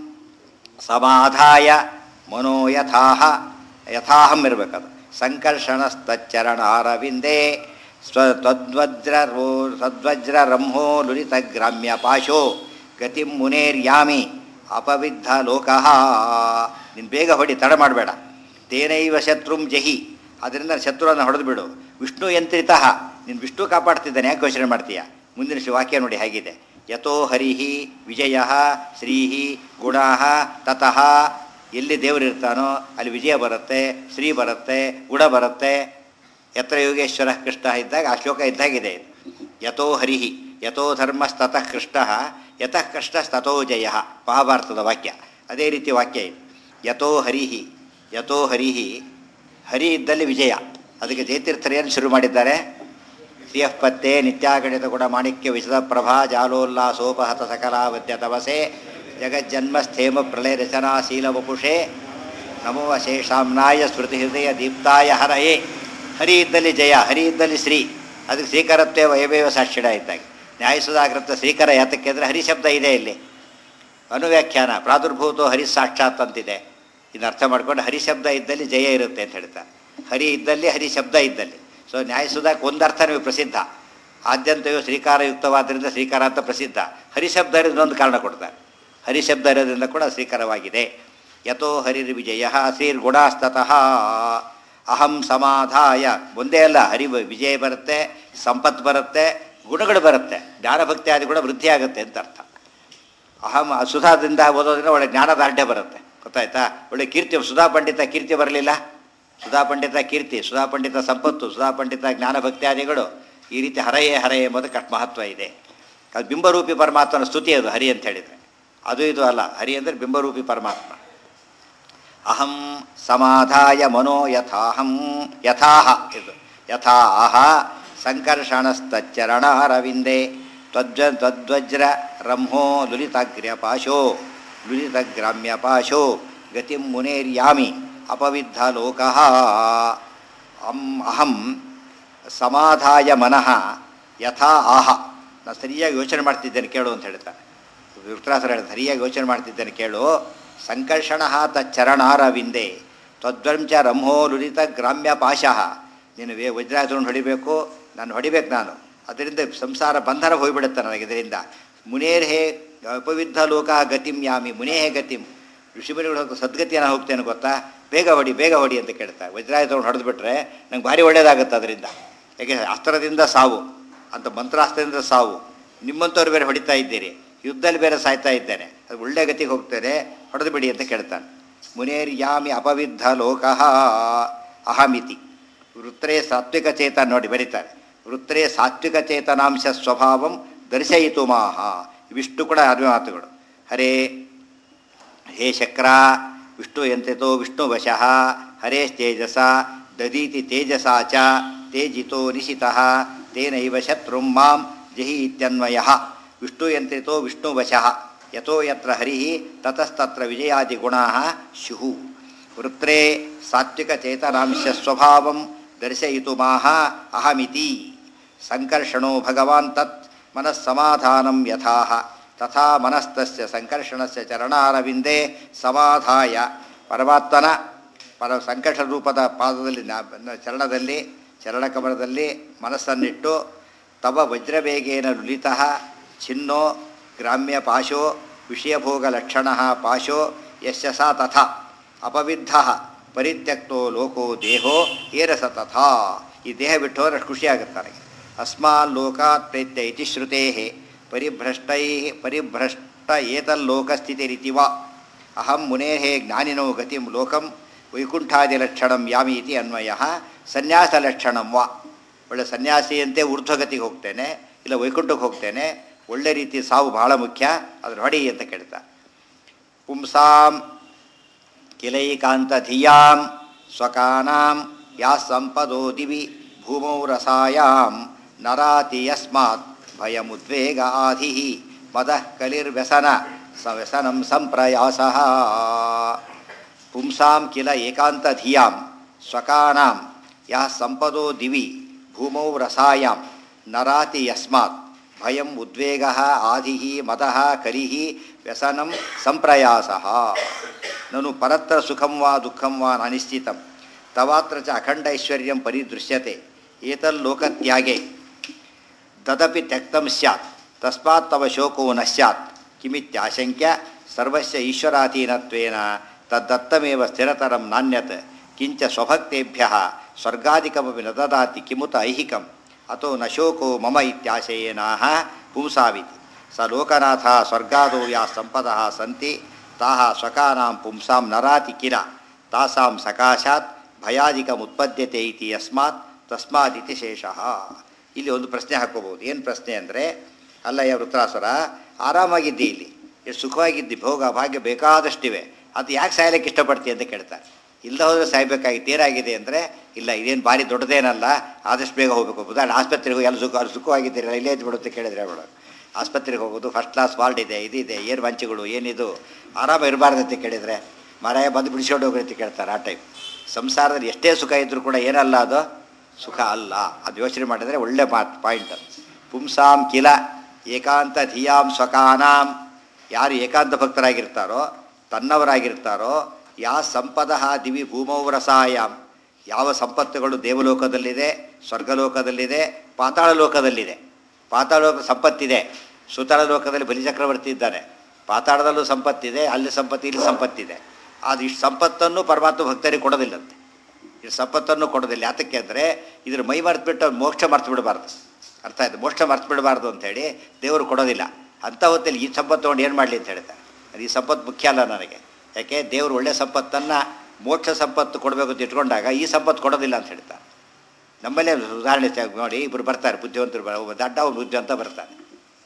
Speaker 1: ಸಮಾಧಾಯ ಮನೋ ಯಥಾಹ ಯಥಾಹಂ ಇರಬೇಕದು ಸಂಕರ್ಷಣಸ್ತಚ್ಚರಣ ಅರವಿಂದೇ ಸ್ವ ತದ್ವಜ್ರ ರೋ ತದ್ವಜ್ರ ರಂಹೋ ಲುಲಿತ ಗ್ರಾಮ್ಯ ಪಾಶೋ ಗತಿಂ ಮುನೇರ್ಯಾಮಿ ಅಪವಿದ್ಧ ಲೋಕಃ ನೀನು ಬೇಗ ಹೊಡಿ ತಡ ಮಾಡಬೇಡ ತೇನೈವ ಶತ್ರುಂ ಜಹಿ ಅದರಿಂದ ಶತ್ರುವನ್ನು ಹೊಡೆದು ಬಿಡು ವಿಷ್ಣು ಯಂತ್ರಿತಃ ನೀನು ವಿಷ್ಣು ಕಾಪಾಡ್ತಿದ್ದಾನೆ ಯಾಕೆ ಯೋಚನೆ ಮಾಡ್ತೀಯ ಮುಂದಿನ ಶ್ರೀ ವಾಕ್ಯ ನೋಡಿ ಹೇಗಿದೆ ಯಥೋ ಹರಿಹಿ ವಿಜಯ ಶ್ರೀ ಗುಣ ತತಃ ಎಲ್ಲಿ ದೇವರಿರ್ತಾನೋ ಅಲ್ಲಿ ವಿಜಯ ಬರುತ್ತೆ ಶ್ರೀ ಬರುತ್ತೆ ಗುಣ ಬರುತ್ತೆ ಯತ್ರ ಯೋಗೇಶ್ವರ ಕೃಷ್ಣ ಇದ್ದಾಗ ಆ ಶ್ಲೋಕ ಇದ್ದಾಗಿದೆ ಇದು. ಯಥೋ ಹರಿಹಿ ಯಥೋ ಧರ್ಮಸ್ತತಃ ಕೃಷ್ಣ ಯತಃ ಕೃಷ್ಣಸ್ತಥೋ ಜಯ ಮಹಾಭಾರತದ ವಾಕ್ಯ ಅದೇ ರೀತಿ ವಾಕ್ಯ ಇದು ಯಥೋ ಹರಿಹಿ ಯಥೋ ಹರಿಹಿ ಹರಿ ಇದ್ದಲ್ಲಿ ವಿಜಯ ಅದಕ್ಕೆ ಜಯತೀರ್ಥರು ಏನು ಶುರು ಮಾಡಿದ್ದಾರೆ ಸಿ ಎಫ್ ಪತ್ತೆ ನಿತ್ಯಾಗಣಿತ ಗುಣ ಮಾಣಿಕ್ಯ ವಿಶದ ಪ್ರಭಾ ಜಾಲೋಲ್ಲಾಸೋಪಹತ ಸಕಲಾವದ್ಯ ತವಸೆ ಜಗಜ್ಜನ್ಮ ಸ್ಥೇಮ ಪ್ರಳಯ ರಚನಾ ಶೀಲ ವಪುಷೆ ನಮೋ ಶೇಷಾಮ್ನಾಯ ಸ್ಮೃತಿ ಹೃದಯ ದೀಪ್ತಾಯ ಹರಯೇ ಹರಿ ಇದ್ದಲ್ಲಿ ಜಯ ಹರಿ ಇದ್ದಲ್ಲಿ ಶ್ರೀ ಅದಕ್ಕೆ ಶ್ರೀಕರತ್ವೇ ವಯವೇವ ಸಾಕ್ಷಿಡ ಇದ್ದಾಗ ನ್ಯಾಯಸುಧಾಕೃತ ಶ್ರೀಕರ ಯಾತಕ್ಕೆ ಅಂದರೆ ಹರಿ ಶಬ್ದ ಇದೆ ಇಲ್ಲಿ ಅನುವ್ಯಾಖ್ಯಾನ ಪ್ರಾದುರ್ಭೂತೋ ಹರಿ ಸಾಕ್ಷಾತ್ ಅಂತಿದೆ ಇದನ್ನ ಅರ್ಥ ಮಾಡ್ಕೊಂಡು ಹರಿ ಶಬ್ದ ಇದ್ದಲ್ಲಿ ಜಯ ಇರುತ್ತೆ ಅಂತ ಹೇಳ್ತಾರೆ ಹರಿ ಇದ್ದಲ್ಲಿ ಹರಿ ಶಬ್ದ ಇದ್ದಲ್ಲಿ ಸೊ ನ್ಯಾಯಸುಧಾಕ್ಕೆ ಒಂದು ಅರ್ಥ ನೀವು ಪ್ರಸಿದ್ಧ ಆದ್ಯಂತವೂ ಶ್ರೀಕಾರಯುಕ್ತವಾದ್ದರಿಂದ ಶ್ರೀಕಾರ ಅಂತ ಪ್ರಸಿದ್ಧ ಹರಿಶಬ್ದ ಇರೋದೊಂದು ಕಾರಣ ಕೊಡ್ತಾರೆ ಹರಿಶಬ್ದ ಇರೋದ್ರಿಂದ ಕೂಡ ಶ್ರೀಕರವಾಗಿದೆ ಯಥೋ ಹರಿರ್ ವಿಜಯ ಶ್ರೀರ್ಗುಣಾಸ್ತತಃ ಅಹಂ ಸಮಾಧಾಯ ಒಂದೇ ಅಲ್ಲ ಹರಿ ವಿಜಯ ಬರುತ್ತೆ ಸಂಪತ್ತು ಬರುತ್ತೆ ಗುಣಗಳು ಬರುತ್ತೆ ಜ್ಞಾನಭಕ್ತಿ ಆದಿ ಕೂಡ ವೃದ್ಧಿ ಆಗುತ್ತೆ ಅಂತ ಅರ್ಥ ಅಹಂ ಸುಧಾದಿಂದ ಓದೋದ್ರಿಂದ ಒಳ್ಳೆ ಜ್ಞಾನದಾರ್ಢ್ಯ ಬರುತ್ತೆ ಗೊತ್ತಾಯ್ತಾ ಒಳ್ಳೆ ಕೀರ್ತಿ ಸುಧಾ ಪಂಡಿತ ಕೀರ್ತಿ ಬರಲಿಲ್ಲ ಸುಧಾ ಪಂಡಿತ ಕೀರ್ತಿ ಸುಧಾ ಪಂಡಿತ ಸಂಪತ್ತು ಸುಧಾ ಪಂಡಿತ ಜ್ಞಾನಭಕ್ತಿಯಾದಿಗಳು ಈ ರೀತಿ ಹರಯೇ ಹರಯೇ ಎಂಬುದಕ್ಕೆ ಅಷ್ಟು ಮಹತ್ವ ಇದೆ ಅದು ಬಿಂಬರೂಪಿ ಪರಮಾತ್ಮನ ಸ್ತುತಿ ಅದು ಹರಿ ಅಂತ ಹೇಳಿದರೆ ಅದು ಇದು ಅಲ್ಲ ಹರಿ ಅಂದರೆ ಬಿಂಬರೂಪಿ ಪರಮಾತ್ಮ ಅಹಂ ಸಮಾಧಾಯ ಮನೋ ಯಥಾಹಂ ಯಥಾಹ ಇದು ಯಥಾ ಆಹ ಸಂಕರ್ಷಣಸ್ತಚ್ಚರಣಾರವಿಂದೆ ತ್ವಜ್ಜ ತ್ವದ್ವಜ್ರ ರಂಹೋ ಲುಲಿತಾಗ್ರ್ಯಪಾಶೋ ಲುಲಿತಗ್ರಾಮ್ಯಪಾಶೋ ಗತಿಂ ಮುನೇರ್ಯಾಮಿ ಅಪವಿದ್ಧ ಲೋಕಃ ಅಂ ಅಹಂ ಸಮಾಧಾಯ ಮನಃ ಯಥಾ ಆಹ ನಾನು ಸರಿಯಾಗಿ ಯೋಚನೆ ಮಾಡ್ತಿದ್ದೇನೆ ಕೇಳು ಅಂತ ಹೇಳ್ತಾರೆ ವೃತ್ರಾಸರ ಹೇಳ್ತಾರೆ ಸರಿಯಾಗಿ ಯೋಚನೆ ಮಾಡ್ತಿದ್ದೇನೆ ಕೇಳು ಸಂಕರ್ಷಣ ತಚ್ಚರಣಾರವಿಂದೆ ತ್ವದ್ವಂಚ ರಂಹೋ ಲುಲಿತ ಗ್ರಾಮ್ಯ ಪಾಶಃ ನೀನು ವೇ ವಜ್ರಾಸನ ಹೊಡಿಬೇಕು ನಾನು ಹೊಡಿಬೇಕು ನಾನು ಅದರಿಂದ ಸಂಸಾರ ಬಂಧನ ಹೋಗಿಬಿಡುತ್ತೆ ನನಗೆ ಇದರಿಂದ ಮುನೇರ್ಹೇ ಅಪವಿದ್ಧ ಲೋಕ ಗತಿಂ ಯಾಮಿ ಮುನೇಹೇ ಗತಿಂ ಋಷಿಮುನಿಗಳು ಹೋಗಿ ಸದ್ಗತಿಯನ್ನು ಹೋಗ್ತೇನೆ ಗೊತ್ತಾ ಬೇಗ ಹೊಡಿ ಬೇಗ ಹೊಡಿ ಅಂತ ಕೇಳ್ತಾರೆ ವಜ್ರಾಯ ತೊಗೊಂಡು ಹೊಡೆದು ಬಿಟ್ರೆ ನಂಗೆ ಭಾರಿ ಒಳ್ಳೇದಾಗುತ್ತೆ ಅದರಿಂದ ಯಾಕೆ ಅಸ್ತ್ರದಿಂದ ಸಾವು ಅಂತ ಮಂತ್ರಾಸ್ತ್ರದಿಂದ ಸಾವು ನಿಮ್ಮಂಥವ್ರು ಬೇರೆ ಹೊಡಿತಾ ಇದ್ದೀರಿ ಯುದ್ಧದಲ್ಲಿ ಬೇರೆ ಸಾಯ್ತಾ ಇದ್ದೇನೆ ಅದು ಒಳ್ಳೆ ಗತಿಗೆ ಹೋಗ್ತೇನೆ ಹೊಡೆದು ಬಿಡಿ ಅಂತ ಕೇಳ್ತಾನೆ ಮುನೇರ್ಯಾಮಿ ಅಪವಿದ್ಧ ಲೋಕಃ ಅಹಮಿತಿ ವೃತ್ರೇ ಸಾತ್ವಿಕ ಚೇತನ ನೋಡಿ ಬರೀತಾರೆ ವೃತ್ರೇ ಸಾತ್ವಿಕ ಚೇತನಾಂಶ ಸ್ವಭಾವಂ ದರ್ಶಯಿತು ಮಾಹ ಇವಿಷ್ಟು ಕೂಡ ಅರಿವೆ ಮಾತುಗಳು ಹರೇ ಹೇ ಶಕ್ರ ವಿಷ್ಣು ಯಂತ್ರಿತೋ ವಿಷ್ಣು ವಶಃ ಹರೇಸ್ತೇಜಸ ದದೀತಿ ತೇಜಸಾ ಚ ತೇಜಿತೋ ನಿಶಿತಃ ತೇನೈವ ಶತ್ರುಂ ಮಾಂ ಜಹಿ ಇತ್ಯನ್ವಯ ವಿಷ್ಣು ಯಂತ್ರಿತೋ ವಿಷ್ಣು ವಶಃ ಯಥೋ ಯತ್ರ ಹರಿ ತತಸ್ತತ್ರ ವಿಜಯಾದಿ ಗುಣಾ ಸ್ಯು ವೃತ್ರೇ ಸಾತ್ವಿಕ ಚೇತನಾಂಶ ಸ್ವಭಾವಂ ದರ್ಶಯಿತು ಮಾಹ ಅಹಮಿತಿ ಸಂಕರ್ಷಣೋ ಭಗವಾನ್ ತತ್ ಮನಸ್ಸಮಾಧಾನಂ ಯಥಾಹ ತಥಾ ಮನಸ್ತಸ್ಯ ಸಂಕರ್ಷಣಸ್ಯ ಚರಣಾರವಿಂದೇ ಸಮಾಧಾಯ ಪರಮಾತ್ಮನ ಪರ ಸಂಕರ್ಷಣ ರೂಪದ ಪಾದದಲ್ಲಿ ನ- ಚರಣದಲ್ಲಿ ಚರಣಕಮಲದಲ್ಲಿ ಮನಸ್ಸನ್ನಿಟ್ಟು ತವ ವಜ್ರವೇಗೇನ ಲುಲಿತಃ ಛಿನ್ನೋ ಗ್ರಾಮ್ಯ ಪಾಶೋ ವಿಷಯಭೋಗಲಕ್ಷಣ ಪಾಶೋ ಯಶ್ಯ ಸಾ ತಥಾ ಅಪವಿದ್ಧ ಪರಿತ್ಯಕ್ತೋ ಲೋಕೋ ದೇಹೋ ಏರಸ ತಥಾ ಈ ದೇಹ ಬಿಟ್ಟು ಹೋದ್ರೆ ಅಷ್ಟು ಖುಷಿಯಾಗುತ್ತೆ ನನಗೆ ಅಸ್ಮಾನ್ ಲೋಕಾತ್ ಪ್ರೇತ್ಯ ಇತಿ ಶ್ರುತೇ ಪರಿಭ್ರಷ್ಟೈ ಪರಿಭ್ರಷ್ಟ ಏತಲ್ಲೋಕಸ್ಥಿತಿರಿತಿ ವಾ ಅಹಂ ಮುನೇಃ ಜ್ಞಾನಿನೋ ಗತಿಂ ಲೋಕಂ ವೈಕುಂಠಾದಿಲಕ್ಷಣಂ ಯಾಮಿ ಇತಿ ಅನ್ವಯ ಸನ್ಯಾಸಲಕ್ಷಣಂ ವಾ ಒಳ್ಳೆ ಸನ್ಯಾಸಿಯಂತೆ ಊರ್ಧ್ವಗತಿಗೆ ಹೋಗ್ತೇನೆ ಇಲ್ಲ ವೈಕುಂಠಕ್ಕೆ ಹೋಗ್ತೇನೆ ಒಳ್ಳೆ ರೀತಿ ಸಾವು ಬಹಳ ಮುಖ್ಯ ಅದನ್ನು ಹೊಡಿ ಅಂತ ಕೇಳ್ತಾ ಪುಂಸಾಂ ಕಿಲೈಕಾಂತಧಿಯಾಂ ಸ್ವಕಾನಾಂ ಯಾ ಸಂಪದೋ ದಿವಿ ಭೂಮೌ ರಸಾಯಾಂ ನರಾತಿ ಯಸ್ಮಾತ್ ಭಯಮುದ್ವೇಗ ಆಧಿ ಮದಃ ಕಲಿರ್ವ್ಯಸನ ಸ ವ್ಯಸನಂ ಸಂಪ್ರಯಾಸಃ ಪುಂಸಾಂ ಕಿಲ ಏಕಾಂತಧಿಯಾಂ ಸ್ವಕಾನಾಂ ಯಾ ಸಂಪದೋ ದಿವಿ ಭೂಮೌ ರಸಾಯಾಂ ನರಾತಿ ಯಸ್ಮಾತ್ ಭಯಂ ಉದ್ವೇಗ ಆದಿ ಮತಃ ಕಲಿ ವ್ಯಸನಂ ಸಂಪ್ರಯಾಸಃ ನನು ಪರತ್ರ ಸುಖಂ ವಾ ದುಃಖಂ ವಾ ಅನಿಶ್ಚಿತಂ ತವಾತ್ರ ಚ ಅಖಂಡ ಐಶ್ವರ್ಯಂ ಪರಿದೃಶ್ಯತೆ ಏತಲ್ಲೋಕತ್ಯಾಗೆ ತದಪಿ ತ್ಯಕ್ತಂ ಸ್ಯಾತ್ ತಸ್ಮಾತ್ ತವ ಶೋಕೋ ನ ಸ್ಯಾತ್ ಕಿಮಿತ್ಯಾಶಂಕ್ಯ ಸರ್ವಸ್ಯ ಈಶ್ವರಾಧೀನತ್ವೇನ ತದ್ದತ್ತಮೇವ ಸ್ಥಿರತರಂ ನಾಣ್ಯತ್ ಕಿಂಚ ಸ್ವಭಕ್ತೇಭ್ಯ ಸ್ವರ್ಗಾದಿಕಮಪಿ ನ ದದಾತಿ ಕಿಮುತ ಐಹಿಕಂ ಅತೋ ನ ಶೋಕೋ ಮಮ ಇತ್ಯಾಶಯೇನಾಹ ಪುಂಸಾವಿತಿ ಸ ಲೋಕನಾಥ ಸ್ವರ್ಗಾದೋ ಯಾ ಸಂಪದಃ ಸಂತಿ ತಾಹ ಸ್ವಕಾನಾಂ ಪುಂಸಾಂ ನರಾತಿ ಕಿಲ ತಾಸಾಂ ಸಕಾಶಾತ್ ಭಯಾದಿಕಮುತ್ಪದ್ಯತೆ ಇತಿ ಯಸ್ಮಾತ್ ತಸ್ಮಾತ್ ಇತಿ ಶೇಷಃ ಇಲ್ಲಿ ಒಂದು ಪ್ರಶ್ನೆ ಹಾಕೋಬಹುದು ಏನು ಪ್ರಶ್ನೆ ಅಂದರೆ ಅಲ್ಲಯ್ಯ ವೃತ್ರಾಸುರ ಆರಾಮಾಗಿದ್ದಿ ಇಲ್ಲಿ ಎಷ್ಟು ಸುಖವಾಗಿದ್ದಿ ಭೋಗ ಭಾಗ್ಯ ಬೇಕಾದಷ್ಟಿವೆ ಅದು ಯಾಕೆ ಸಾಯ್ಲಿಕ್ಕೆ ಇಷ್ಟಪಡ್ತೀಯ ಅಂತ ಕೇಳ್ತಾರೆ ಇಲ್ಲ ಹೋದರೆ ಸಾಯ್ಬೇಕಾಗಿತ್ತು ಏನಾಗಿದೆ ಅಂದರೆ ಇಲ್ಲ ಇದೇನು ಭಾರಿ ದೊಡ್ಡದೇನಲ್ಲ ಆದಷ್ಟು ಬೇಗ ಹೋಗಬೇಕು ಉದಾಹರಣೆ ಆಸ್ಪತ್ರೆಗೆ ಹೋಗಿ ಎಲ್ಲ ಸುಖ ಅಲ್ಲಿ ಸುಖವಾಗಿದ್ದೀರಲ್ಲ ಇಲ್ಲೇ ಇದ್ದು ಬಿಡುತ್ತೆ ಕೇಳಿದ್ರೆ ಬೇಡ ಆಸ್ಪತ್ರೆಗೆ ಹೋಗೋದು ಫಸ್ಟ್ ಕ್ಲಾಸ್ ವಾರ್ಡ್ ಇದೆ ಇದಿದೆ ಏನು ಮಂಚಗಳು ಏನಿದು ಆರಾಮ ಇರಬಾರ್ದು ಅಂತ ಕೇಳಿದರೆ ಮರಾಯ ಬಂದು ಬಿಡಿಸ್ಕೊಂಡು ಹೋಗ್ರಿ ಅಂತ ಕೇಳ್ತಾರೆ ಆ ಟೈಪ್ ಸಂಸಾರದಲ್ಲಿ ಎಷ್ಟೇ ಸುಖ ಇದ್ದರೂ ಕೂಡ ಏನಲ್ಲ ಅದು ಸುಖ ಅಲ್ಲ ಅದು ಯೋಚನೆ ಮಾಡಿದರೆ ಒಳ್ಳೆ ಮಾತು ಪಾಯಿಂಟ್ ಅದು ಪುಂಸಾಂ ಕಿಲ ಏಕಾಂತ ಧಿಯಾಂ ಸ್ವಕಾನಾಂ ಯಾರು ಏಕಾಂತ ಭಕ್ತರಾಗಿರ್ತಾರೋ ತನ್ನವರಾಗಿರ್ತಾರೋ ಯಾ ಸಂಪದ ದಿವಿ ಭೂಮೌ ರಸಾಯಾಮ್ ಯಾವ ಸಂಪತ್ತುಗಳು ದೇವಲೋಕದಲ್ಲಿದೆ ಸ್ವರ್ಗಲೋಕದಲ್ಲಿದೆ ಪಾತಾಳ ಲೋಕದಲ್ಲಿದೆ ಪಾತಾಳ ಲೋಕ ಸಂಪತ್ತಿದೆ ಸುತಳ ಲೋಕದಲ್ಲಿ ಬಲಿಚಕ್ರವರ್ತಿ ಇದ್ದಾನೆ ಪಾತಾಳದಲ್ಲೂ ಸಂಪತ್ತಿದೆ ಅಲ್ಲಿ ಸಂಪತ್ತು ಇಲ್ಲಿ ಸಂಪತ್ತಿದೆ ಅದು ಇಷ್ಟು ಸಂಪತ್ತನ್ನು ಪರಮಾತ್ಮ ಭಕ್ತರಿಗೆ ಕೊಡೋದಿಲ್ಲಂತೆ ಇಷ್ಟು ಸಂಪತ್ತನ್ನು ಕೊಡೋದಿಲ್ಲ ಯಾತಕ್ಕೆ ಅಂದರೆ ಇದ್ರ ಮೈ ಮರೆತುಬಿಟ್ಟು ಅವ್ನು ಮೋಕ್ಷ ಮರ್ತು ಬಿಡಬಾರ್ದು ಅರ್ಥ ಆಯ್ತು ಮೋಕ್ಷ ಮರ್ತು ಬಿಡಬಾರ್ದು ಅಂತೇಳಿ ದೇವರು ಕೊಡೋದಿಲ್ಲ ಅಂಥ ಹೊತ್ತಲ್ಲಿ ಈ ಸಂಪತ್ತು ತೊಗೊಂಡು ಏನು ಮಾಡಲಿ ಅಂತ ಹೇಳ್ತಾರೆ ಅದು ಈ ಸಂಪತ್ತು ಮುಖ್ಯ ಅಲ್ಲ ನನಗೆ ಯಾಕೆ ದೇವರು ಒಳ್ಳೆ ಸಂಪತ್ತನ್ನು ಮೋಕ್ಷ ಸಂಪತ್ತು ಕೊಡಬೇಕು ಅಂತ ಇಟ್ಕೊಂಡಾಗ ಈ ಸಂಪತ್ತು ಕೊಡೋದಿಲ್ಲ ಅಂತ ಹೇಳ್ತಾರೆ ನಮ್ಮಲ್ಲೇ ಉದಾಹರಣೆ ತ- ನೋಡಿ ಇಬ್ಬರು ಬರ್ತಾರೆ ಬುದ್ಧಿವಂತರು ಬರ- ಒಬ್ಬ ದಡ್ಡ ಒಬ್ಬ ಬುದ್ಧಿವಂತ ಬರ್ತಾನೆ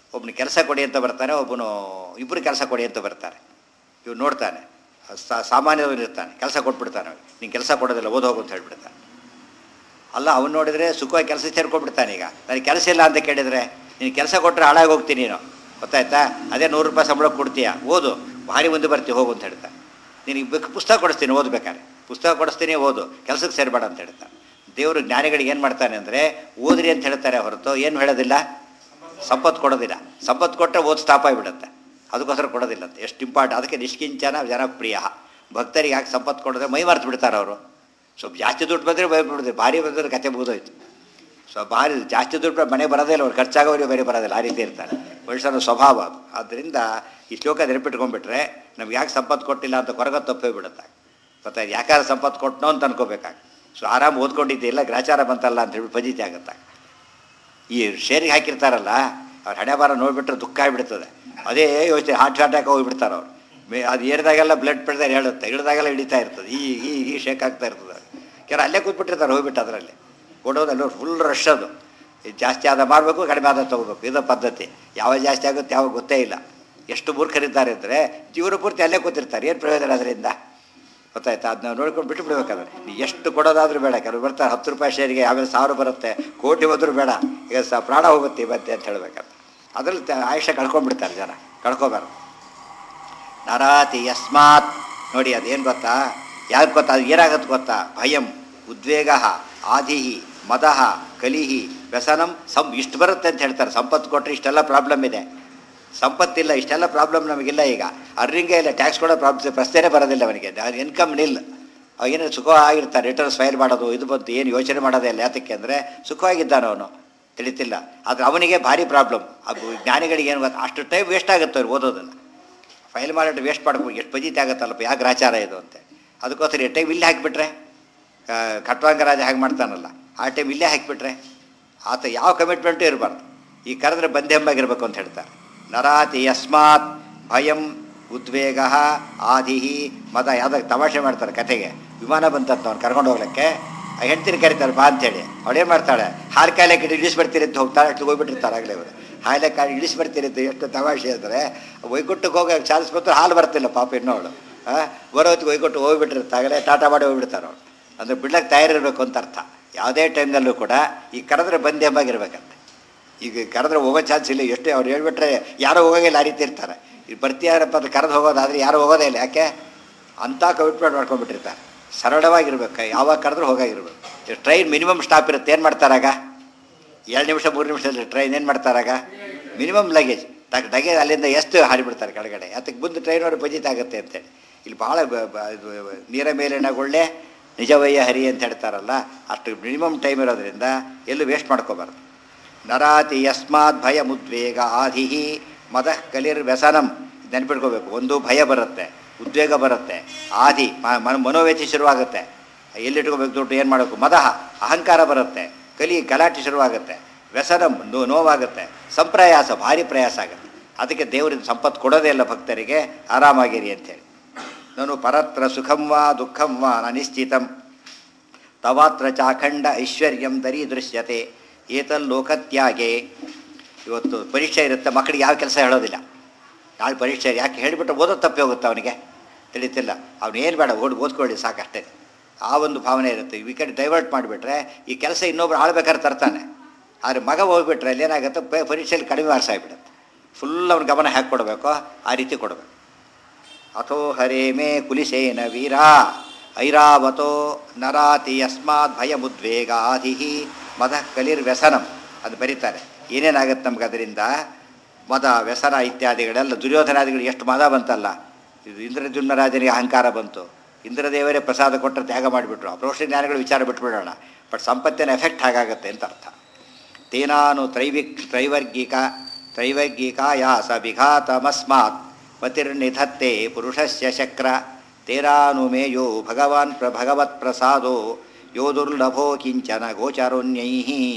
Speaker 1: ಒಬ್ಬನು ಕೆಲಸ ಕೊಡಿ ಅಂತ ಬರ್ತಾನೆ ಒಬ್ಬನು ಇಬ್ಬರು ಕೆಲಸ ಕೊಡಿ ಅಂತ ಬರ್ತಾರೆ ಇವ್ ನೋಡ್ತಾನೆ ಸಾ- ಸಾಮಾನ್ಯದವನು ಇರ್ತಾನೆ ಕೆಲಸ ಕೊಟ್ಬಿಡ್ತಾನೆ ಅವ್ನಿಗೆ ನೀನು ಕೆಲಸ ಕೊಡೋದಿಲ್ಲ ಓದ್ ಹೋಗು ಅಂತ ಹೇಳ್ಬಿಡ್ತಾನೆ ಅಲ್ಲ ಅವನು ನೋಡಿದರೆ ಸುಖವಾಗಿ ಕೆಲಸ ಸೇರ್ಕೊಂಡ್ಬಿಡ್ತಾನೆ ಈಗ ನನಗೆ ಕೆಲಸ ಇಲ್ಲ ಅಂತ ಕೇಳಿದರೆ ನೀನು ಕೆಲಸ ಕೊಟ್ಟರೆ ಹಾಳಾಗಿ ಹೋಗ್ತೀನಿ ನೀನು ಗೊತ್ತಾಯ್ತಾ ಅದೇ ನೂರು ರೂಪಾಯಿ ಸಂಬಳ ಕೊಡ್ತೀಯಾ ಓದು ಭಾರಿ ಮುಂದೆ ಬರ್ತೀವಿ ಹೋಗು ಅಂತ ಹೇಳ್ತಾನೆ ನಿನಗೆ ಬೇಕು ಪುಸ್ತಕ ಕೊಡಿಸ್ತೀನಿ ಓದ್ಬೇಕಾದ್ರೆ ಪುಸ್ತಕ ಕೊಡಿಸ್ತೀನಿ ಓದು ಕೆಲಸಕ್ಕೆ ಸೇರಬೇಡ ಅಂತ ಹೇಳ್ತಾನೆ ದೇವರು ಜ್ಞಾನಿಗಳಿಗೆ ಏನು ಮಾಡ್ತಾನೆ ಅಂದರೆ ಓದ್ರಿ ಅಂತ ಹೇಳ್ತಾರೆ ಹೊರತು ಏನು ಹೇಳೋದಿಲ್ಲ ಸಂಪತ್ತು ಕೊಡೋದಿಲ್ಲ ಸಂಪತ್ತು ಕೊಟ್ಟರೆ ಓದ್ ಸ್ಟಾಪ್ ಆಗಿಬಿಡುತ್ತೆ ಅದಕ್ಕೋಸ್ಕರ ಕೊಡೋದಿಲ್ಲ ಅಂತ ಎಷ್ಟು ಇಂಪಾರ್ಟ್ ಅದಕ್ಕೆ ನಿಷ್ಕಿಂಚನ ಜನಪ್ರಿಯ ಭಕ್ತರಿಗೆ ಯಾಕೆ ಸಂಪತ್ತು ಕೊಡಿದ್ರೆ ಮೈ ಮರ್ತು ಬಿಡ್ತಾರೆ ಅವರು ಸ್ವಲ್ಪ ಜಾಸ್ತಿ ದುಡ್ಡು ಬಂದರೆ ಭಯಪಡ್ತಾರೆ ಭಾರಿ ಬಂದರೆ ಕತೆ ಮುಗಿದೋಯ್ತು ಸೊ ಭಾರಿ ಜಾಸ್ತಿ ದುಡ್ಡು ಮನೆ ಬರೋದೇ ಇಲ್ಲ ಅವ್ರು ಖರ್ಚಾಗೋರಿಗೆ ಬೇರೆ ಬರೋದಿಲ್ಲ ಆ ರೀತಿ ಇರ್ತಾರೆ ಮನುಷ್ಯನ ಸ್ವಭಾವ ಅದು ಆದ್ದರಿಂದ ಈ ಶ್ಲೋಕ ನೆನಪಿಟ್ಕೊಂಡ್ಬಿಟ್ರೆ ನಮ್ಗೆ ಯಾಕೆ ಸಂಪತ್ತು ಕೊಟ್ಟಿಲ್ಲ ಅಂತ ಕೊರಗ ತಪ್ಪೇ ಬಿಡುತ್ತೆ ಗೊತ್ತಾ ಯಾಕಾದ್ರೆ ಸಂಪತ್ತು ಕೊಟ್ಟನೋ ಅಂತ ಅನ್ಕೋಬೇಕಾಗ ಸೊ ಆರಾಮ್ ಓದ್ಕೊಂಡಿದ್ದಿಲ್ಲ ಗ್ರಾಚಾರ ಬಂತಲ್ಲ ಅಂತ ಹೇಳಿ ಫಜೀತಿ ಆಗುತ್ತೆ ಈ ಶೇರಿಗೆ ಹಾಕಿರ್ತಾರಲ್ಲ ಅವ್ರ ಹಣೆ ಬಾರ ನೋಡಿಬಿಟ್ರೆ ದುಃಖ ಆಗಿಬಿಡ್ತದೆ ಅದೇ ಯೋಚನೆ ಹಾರ್ಟ್ ಅಟ್ಯಾಕ್ ಹೋಗಿಬಿಡ್ತಾರೆ ಅವ್ರು ಮೇ ಅದು ಏರಿದಾಗೆಲ್ಲ ಬ್ಲಡ್ ಪ್ರೆಷರ್ ಹೇಳುತ್ತೆ ಇಳಿದಾಗೆಲ್ಲ ಹಿಡಿತಾ ಇರ್ತದೆ ಈ ಈ ಈ ಶೇಕ್ ಆಗ್ತಾ ಇರ್ತದೆ ಕೆಲವು ಅಲ್ಲೇ ಕೂತ್ಬಿಟ್ಟಿರ್ತಾರೆ ಹೋಗ್ಬಿಟ್ಟು ಅದರಲ್ಲಿ ಕೊಡೋದು ಅಲ್ಲಿ ಫುಲ್ ರಶ್ ಅದು ಇದು ಜಾಸ್ತಿ ಆದ ಮಾಡಬೇಕು ಕಡಿಮೆ ಆದ ತೊಗೋಬೇಕು ಇದು ಪದ್ಧತಿ ಯಾವಾಗ ಜಾಸ್ತಿ ಆಗುತ್ತೆ ಯಾವಾಗ ಗೊತ್ತೇ ಇಲ್ಲ ಎಷ್ಟು ಮೂರ್ಖರಿದ್ದಾರೆ ಅಂದರೆ ಜೀವನ ಪೂರ್ತಿ ಅಲ್ಲೇ ಕೂತಿರ್ತಾರೆ ಏನು ಪ್ರಯೋಜನ ಅದರಿಂದ ಗೊತ್ತಾಯ್ತಾ ಅದನ್ನ ನೋಡ್ಕೊಂಡು ಬಿಟ್ಟು ಬಿಡ್ಬೇಕಾದ್ರೆ ನೀ ಎಷ್ಟು ಕೊಡೋದಾದ್ರೂ ಬೇಡ ಕೆಲವು ಬರ್ತಾರೆ ಹತ್ತು ರೂಪಾಯಿ ಶೇರಿಗೆ ಆಮೇಲೆ ಸಾವಿರ ಬರುತ್ತೆ ಕೋಟಿ ಬಂದರೂ ಬೇಡ ಈಗ ಸ ಪ್ರಾಣ ಹೋಗುತ್ತೆ ಇವತ್ತೆ ಅಂತ ಹೇಳ್ಬೇಕಾದ್ರೆ ಅದ್ರಲ್ಲಿ ತ- ಆಯುಷ್ಯ ಕಳ್ಕೊಂಡ್ಬಿಡ್ತಾರೆ ಜನ ಕಳ್ಕೊಬಾರ್ದು ನರಾತಿ ಯಸ್ಮಾತ್ ನೋಡಿ ಅದೇನು ಗೊತ್ತಾ ಯಾಕೆ ಗೊತ್ತಾ ಅದು ಏನಾಗತ್ತೆ ಗೊತ್ತಾ ಭಯಂ ಉದ್ವೇಗ ಆದಿಹಿ ಮದಃ ಕಲಿಹಿ ವ್ಯಸನಂ ಸಂ ಇಷ್ಟು ಬರುತ್ತೆ ಅಂತ ಹೇಳ್ತಾರೆ ಸಂಪತ್ತು ಕೊಟ್ಟರೆ ಇಷ್ಟೆಲ್ಲ ಪ್ರಾಬ್ಲಮ್ ಇದೆ ಸಂಪತ್ತಿಲ್ಲ ಇಷ್ಟೆಲ್ಲ ಪ್ರಾಬ್ಲಮ್ ನಮಗಿಲ್ಲ ಈಗ ಅರ್ರಿಂಗೇ ಇಲ್ಲ ಟ್ಯಾಕ್ಸ್ ಕೊಡೋ ಪ್ರಾಬ್ಲಮ್ ಪ್ರಶ್ನೆನೇ ಬರೋದಿಲ್ಲ ಅವನಿಗೆ ಇನ್ಕಮ್ ನಿಲ್ ಏನು ಸುಖವಾಗಿರ್ತಾನೆ ರಿಟರ್ನ್ಸ್ ಫೈಲ್ ಮಾಡೋದು ಇದು ಬಂತು ಏನು ಯೋಚನೆ ಮಾಡೋದೇ ಇಲ್ಲ ಯಾತಕ್ಕೆ ಅಂದರೆ ಸುಖವಾಗಿದ್ದಾನೆ ಅವನು ತಿಳಿತಿಲ್ಲ ಆದರೆ ಅವನಿಗೆ ಭಾರಿ ಪ್ರಾಬ್ಲಮ್ ಅದು ಜ್ಞಾನಿಗಳಿಗೆ ಏನು ಗೊತ್ತಾ ಅಷ್ಟು ಟೈಮ್ ವೇಸ್ಟ್ ಆಗುತ್ತೆ ಅವ್ರು ಓದೋದನ್ನು ಫೈಲ್ ಮಾಡಿಟ್ಟು ವೇಸ್ಟ್ ಮಾಡ್ಬೇಕು ಎಷ್ಟು ಪಜಿತಿ ಆಗುತ್ತಲ್ಲಪ್ಪ ಯಾಕೆ ಗ್ರಾಚಾರ ಇದು ಅಂತ ಅದಕ್ಕೋಸ್ಕರ ಟೈಮ್ ಇಲ್ಲೇ ಹಾಕಿಬಿಟ್ರೆ ಖಟ್ವಾಂಗರಾಜ ಹಾಗೆ ಮಾಡ್ತಾನಲ್ಲ ಆ ಟೈಮ್ ಇಲ್ಲೇ ಹಾಕಿಬಿಟ್ರೆ ಆತ ಯಾವ ಕಮಿಟ್ಮೆಂಟು ಇರಬಾರ್ದು ಈ ಕರೆದ್ರೆ ಬಂದೆ ಎಂಬಾಗಿರ್ಬೇಕು ಅಂತ ಹೇಳ್ತಾರೆ ನರಾತಿ ಯಸ್ಮಾತ್ ಭಯಂ ಉದ್ವೇಗ ಆದಿಹಿ ಮದ ಯಾವ್ದಾಗ ತಮಾಷೆ ಮಾಡ್ತಾರೆ ಕತೆಗೆ ವಿಮಾನ ಬಂತಂತ ಅವ್ನು ಕರ್ಕೊಂಡು ಹೋಗ್ಲಿಕ್ಕೆ ಆ ಹೆಂಡ್ತಿನ ಕರೀತಾರೆ ಬಾ ಅಂತೇಳಿ ಅವಳೇನು ಮಾಡ್ತಾಳೆ ಹಾಲು ಕಾಯಿಲೆ ಇಳಿಸಿ ಬರ್ತೀರಿ ಅಂತ ಹೋಗ್ತಾಳೆ ಅಷ್ಟು ಹೋಗ್ಬಿಟ್ಟಿರ್ತಾರೆ ಆಗಲೇ ಅವರು ಹಾಲೆ ಕಾಯಿ ಇಳಿಸಿ ಬರ್ತೀರಿ ಅಂತ ಎಷ್ಟು ತಮಾಷೆ ಅಂದರೆ ವೈಕುಂಠಕ್ಕೆ ಹೋಗಿ ಚಾನ್ಸ್ ಬಂತು ಹಾಲು ಬರ್ತಿಲ್ಲ ಪಾಪ ಇನ್ನೋಳು ಬರೋ ಹೊತ್ತಿಗೆ ವೈಕುಂಠ ಹೋಗ್ಬಿಟ್ಟಿರ್ತಾಗಲೇ ಟಾಟಾ ಮಾಡಿ ಹೋಗ್ಬಿಡ್ತಾರೆ ಅವಳು ಅಂದರೆ ಬಿಡ್ಲಕ್ಕೆ ತಯಾರಿರಬೇಕು ಅಂತ ಅರ್ಥ ಯಾವುದೇ ಟೈಮ್ನಲ್ಲೂ ಕೂಡ ಈ ಕರೆದ್ರೆ ಬಂದೆ ಎಂಬಾಗಿರ್ಬೇಕಂತೆ ಈಗ ಕರೆದ್ರೆ ಹೋಗೋ ಚಾನ್ಸ್ ಇಲ್ಲ ಎಷ್ಟೇ ಅವ್ರು ಹೇಳ್ಬಿಟ್ರೆ ಯಾರೋ ಹೋಗೋಂಗಿಲ್ಲ ಆ ರೀತಿ ಇರ್ತಾರೆ ಈಗ ಬರ್ತೀಯಾರಪ್ಪ ಅದು ಕರೆದು ಹೋಗೋದಾದ್ರೆ ಯಾರು ಹೋಗೋದೇ ಇಲ್ಲ ಯಾಕೆ ಅಂಥ ಕಮಿಟ್ಮೆಂಟ್ ಮಾಡ್ಕೊಂಡ್ಬಿಟ್ಟಿರ್ತಾರೆ ಸರಳವಾಗಿರ್ಬೇಕು ಯಾವಾಗ ಕರೆದ್ರೂ ಹೋಗಾಗಿರ್ಬೇಕು ಟ್ರೈನ್ ಮಿನಿಮಮ್ ಸ್ಟಾಪ್ ಇರುತ್ತೆ ಏನು ಮಾಡ್ತಾರಾಗ ಎರಡು ನಿಮಿಷ ಮೂರು ನಿಮಿಷದಲ್ಲಿ ಟ್ರೈನ್ ಏನು ಮಾಡ್ತಾರಾಗ ಮಿನಿಮಮ್ ಲಗೇಜ್ ತಕ್ಕ ಲಗೇಜ್ ಅಲ್ಲಿಂದ ಎಷ್ಟು ಹಾರಿಬಿಡ್ತಾರೆ ಕೆಳಗಡೆ ಅದಕ್ಕೆ ಮುಂದೆ ಟ್ರೈನ್ ಅವ್ರಿಗೆ ಬಜಿತ್ ಆಗುತ್ತೆ ಅಂತೇಳಿ ಇಲ್ಲಿ ಭಾಳ ಬ- ಬ- ಇದು ನೀರ ಮೇಲಿನ ಗುಳ್ಳೆ ನಿಜವಯ್ಯ ಹರಿ ಅಂತ ಹೇಳ್ತಾರಲ್ಲ ಅಷ್ಟು ಮಿನಿಮಮ್ ಟೈಮ್ ಇರೋದ್ರಿಂದ ಎಲ್ಲೂ ವೇಸ್ಟ್ ಮಾಡ್ಕೋಬಾರ್ದು ನರಾತಿ ಯಸ್ಮಾತ್ ಭಯ ಮುದ್ವೇಗ ಆದಿಹಿ ಮದ ಕಲಿರ್ ವ್ಯಸನಂ ನೆನ್ಪಿಟ್ಕೋಬೇಕು ಒಂದು ಭಯ ಬರುತ್ತೆ ಉದ್ವೇಗ ಬರುತ್ತೆ ಆದಿ ಮ- ಮನ ಮನೋವ್ಯಥಿ ಶುರುವಾಗುತ್ತೆ ಎಲ್ಲಿಟ್ಕೋಬೇಕು ದುಡ್ಡು ಏನು ಮಾಡಬೇಕು ಮದಃ ಅಹಂಕಾರ ಬರುತ್ತೆ ಕಲಿ ಗಲಾಟೆ ಶುರುವಾಗುತ್ತೆ ವ್ಯಸನಂ ನೋ ನೋವಾಗುತ್ತೆ ಸಂಪ್ರಯಾಸ ಭಾರಿ ಪ್ರಯಾಸ ಆಗುತ್ತೆ ಅದಕ್ಕೆ ದೇವರಿಂದ ಸಂಪತ್ತು ಕೊಡೋದೇ ಇಲ್ಲ ಭಕ್ತರಿಗೆ ಆರಾಮಾಗಿರಿ ಅಂತೇಳಿ ನಾನು ಪರತ್ರ ಸುಖಂ ವಾ ದುಃಖಂ ವಾ ಅನಿಶ್ಚಿತಂ ತವಾತ್ರ ಚಾಖಂಡ ಐಶ್ವರ್ಯಂ ದರಿ ದೃಶ್ಯತೆ ಏತಲ್ಲೋಕತ್ಯಾಗೆ ಇವತ್ತು ಪರೀಕ್ಷೆ ಇರುತ್ತೆ ಮಕ್ಕಳಿಗೆ ಯಾವ ಕೆಲಸ ಹೇಳೋದಿಲ್ಲ ನಾಳೆ ಪರೀಕ್ಷೆ ಯಾಕೆ ಹೇಳಿಬಿಟ್ಟು ಓದೋದು ತಪ್ಪಿ ಹೋಗುತ್ತೆ ಅವನಿಗೆ ತಿಳಿತಿಲ್ಲ ಅವನು ಏನು ಬೇಡ ಓಡಿ ಓದ್ಕೊಳ್ಳಿ ಸಾಕಷ್ಟೇ ಆ ಒಂದು ಭಾವನೆ ಇರುತ್ತೆ ಈ ಕಡೆ ಡೈವರ್ಟ್ ಮಾಡಿಬಿಟ್ರೆ ಈ ಕೆಲಸ ಇನ್ನೊಬ್ರು ಆಳ್ಬೇಕಾದ್ರೆ ತರ್ತಾನೆ ಆದರೆ ಮಗ ಹೋಗ್ಬಿಟ್ರೆ ಅಲ್ಲಿ ಏನಾಗುತ್ತೆ ಪ- ಪರೀಕ್ಷೆಯಲ್ಲಿ ಕಡಿಮೆ ಮಾರ್ಕ್ಸ್ ಆಗಿಬಿಡುತ್ತೆ ಫುಲ್ ಅವ್ನ ಗಮನ ಹ್ಯಾಕೆ ಕೊಡಬೇಕೋ ಆ ರೀತಿ ಕೊಡಬೇಕು ಅಥೋ ಹರೇ ಮೇ ಕುಲಿಸೇನ ವೀರ ಐರಾವತೋ ನರಾತಿ ಯಸ್ಮಾತ್ ಭಯಮುದ್ವೇಗ ಆದಿಹಿ ಮದ ಕಲಿರ್ ವ್ಯಸನಂ ಅದು ಬರೀತಾರೆ ಏನೇನಾಗುತ್ತೆ ನಮ್ಗೆ ಅದರಿಂದ ಮದ ವ್ಯಸನ ಇತ್ಯಾದಿಗಳೆಲ್ಲ ದುರ್ಯೋಧನಾದಿಗಳು ಎಷ್ಟು ಮದ ಬಂತಲ್ಲ ಇದು ಇಂದ್ರದ್ಯುಮ್ನ ರಾಜನಿಗೆ ಅಹಂಕಾರ ಬಂತು ಇಂದ್ರದೇವರೇ ಪ್ರಸಾದ ಕೊಟ್ಟರೆ ತ್ಯಾಗ ಮಾಡಿಬಿಟ್ರು ಅಪ್ರೋಷ ಜ್ಞಾನಗಳು ವಿಚಾರ ಬಿಟ್ಬಿಡೋಣ ಬಟ್ ಸಂಪತ್ತಿನ ಎಫೆಕ್ಟ್ ಹಾಗಾಗತ್ತೆ ಅಂತ ಅರ್ಥ ತೇನಾನು ತ್ರೈವಿಕ್ ತ್ರೈವರ್ಗಿಕ ತ್ರೈವರ್ಗಿಕಾಯಾಸ ವಿಘಾತಮಸ್ಮಾತ್ ಮತಿರ್ನಿಧತ್ತೆ ಪುರುಷಸ್ಯ ಶಕ್ರ ತೇರಾನುಮೇಯೋ ಭಗವಾನ್ ಪ್ರ ಭಗವತ್ ಪ್ರಸಾದೋ ಯೋ ದುರ್ಲಭೋ ಕಿಂಚನ ಗೋಚರೋನ್ಯೈ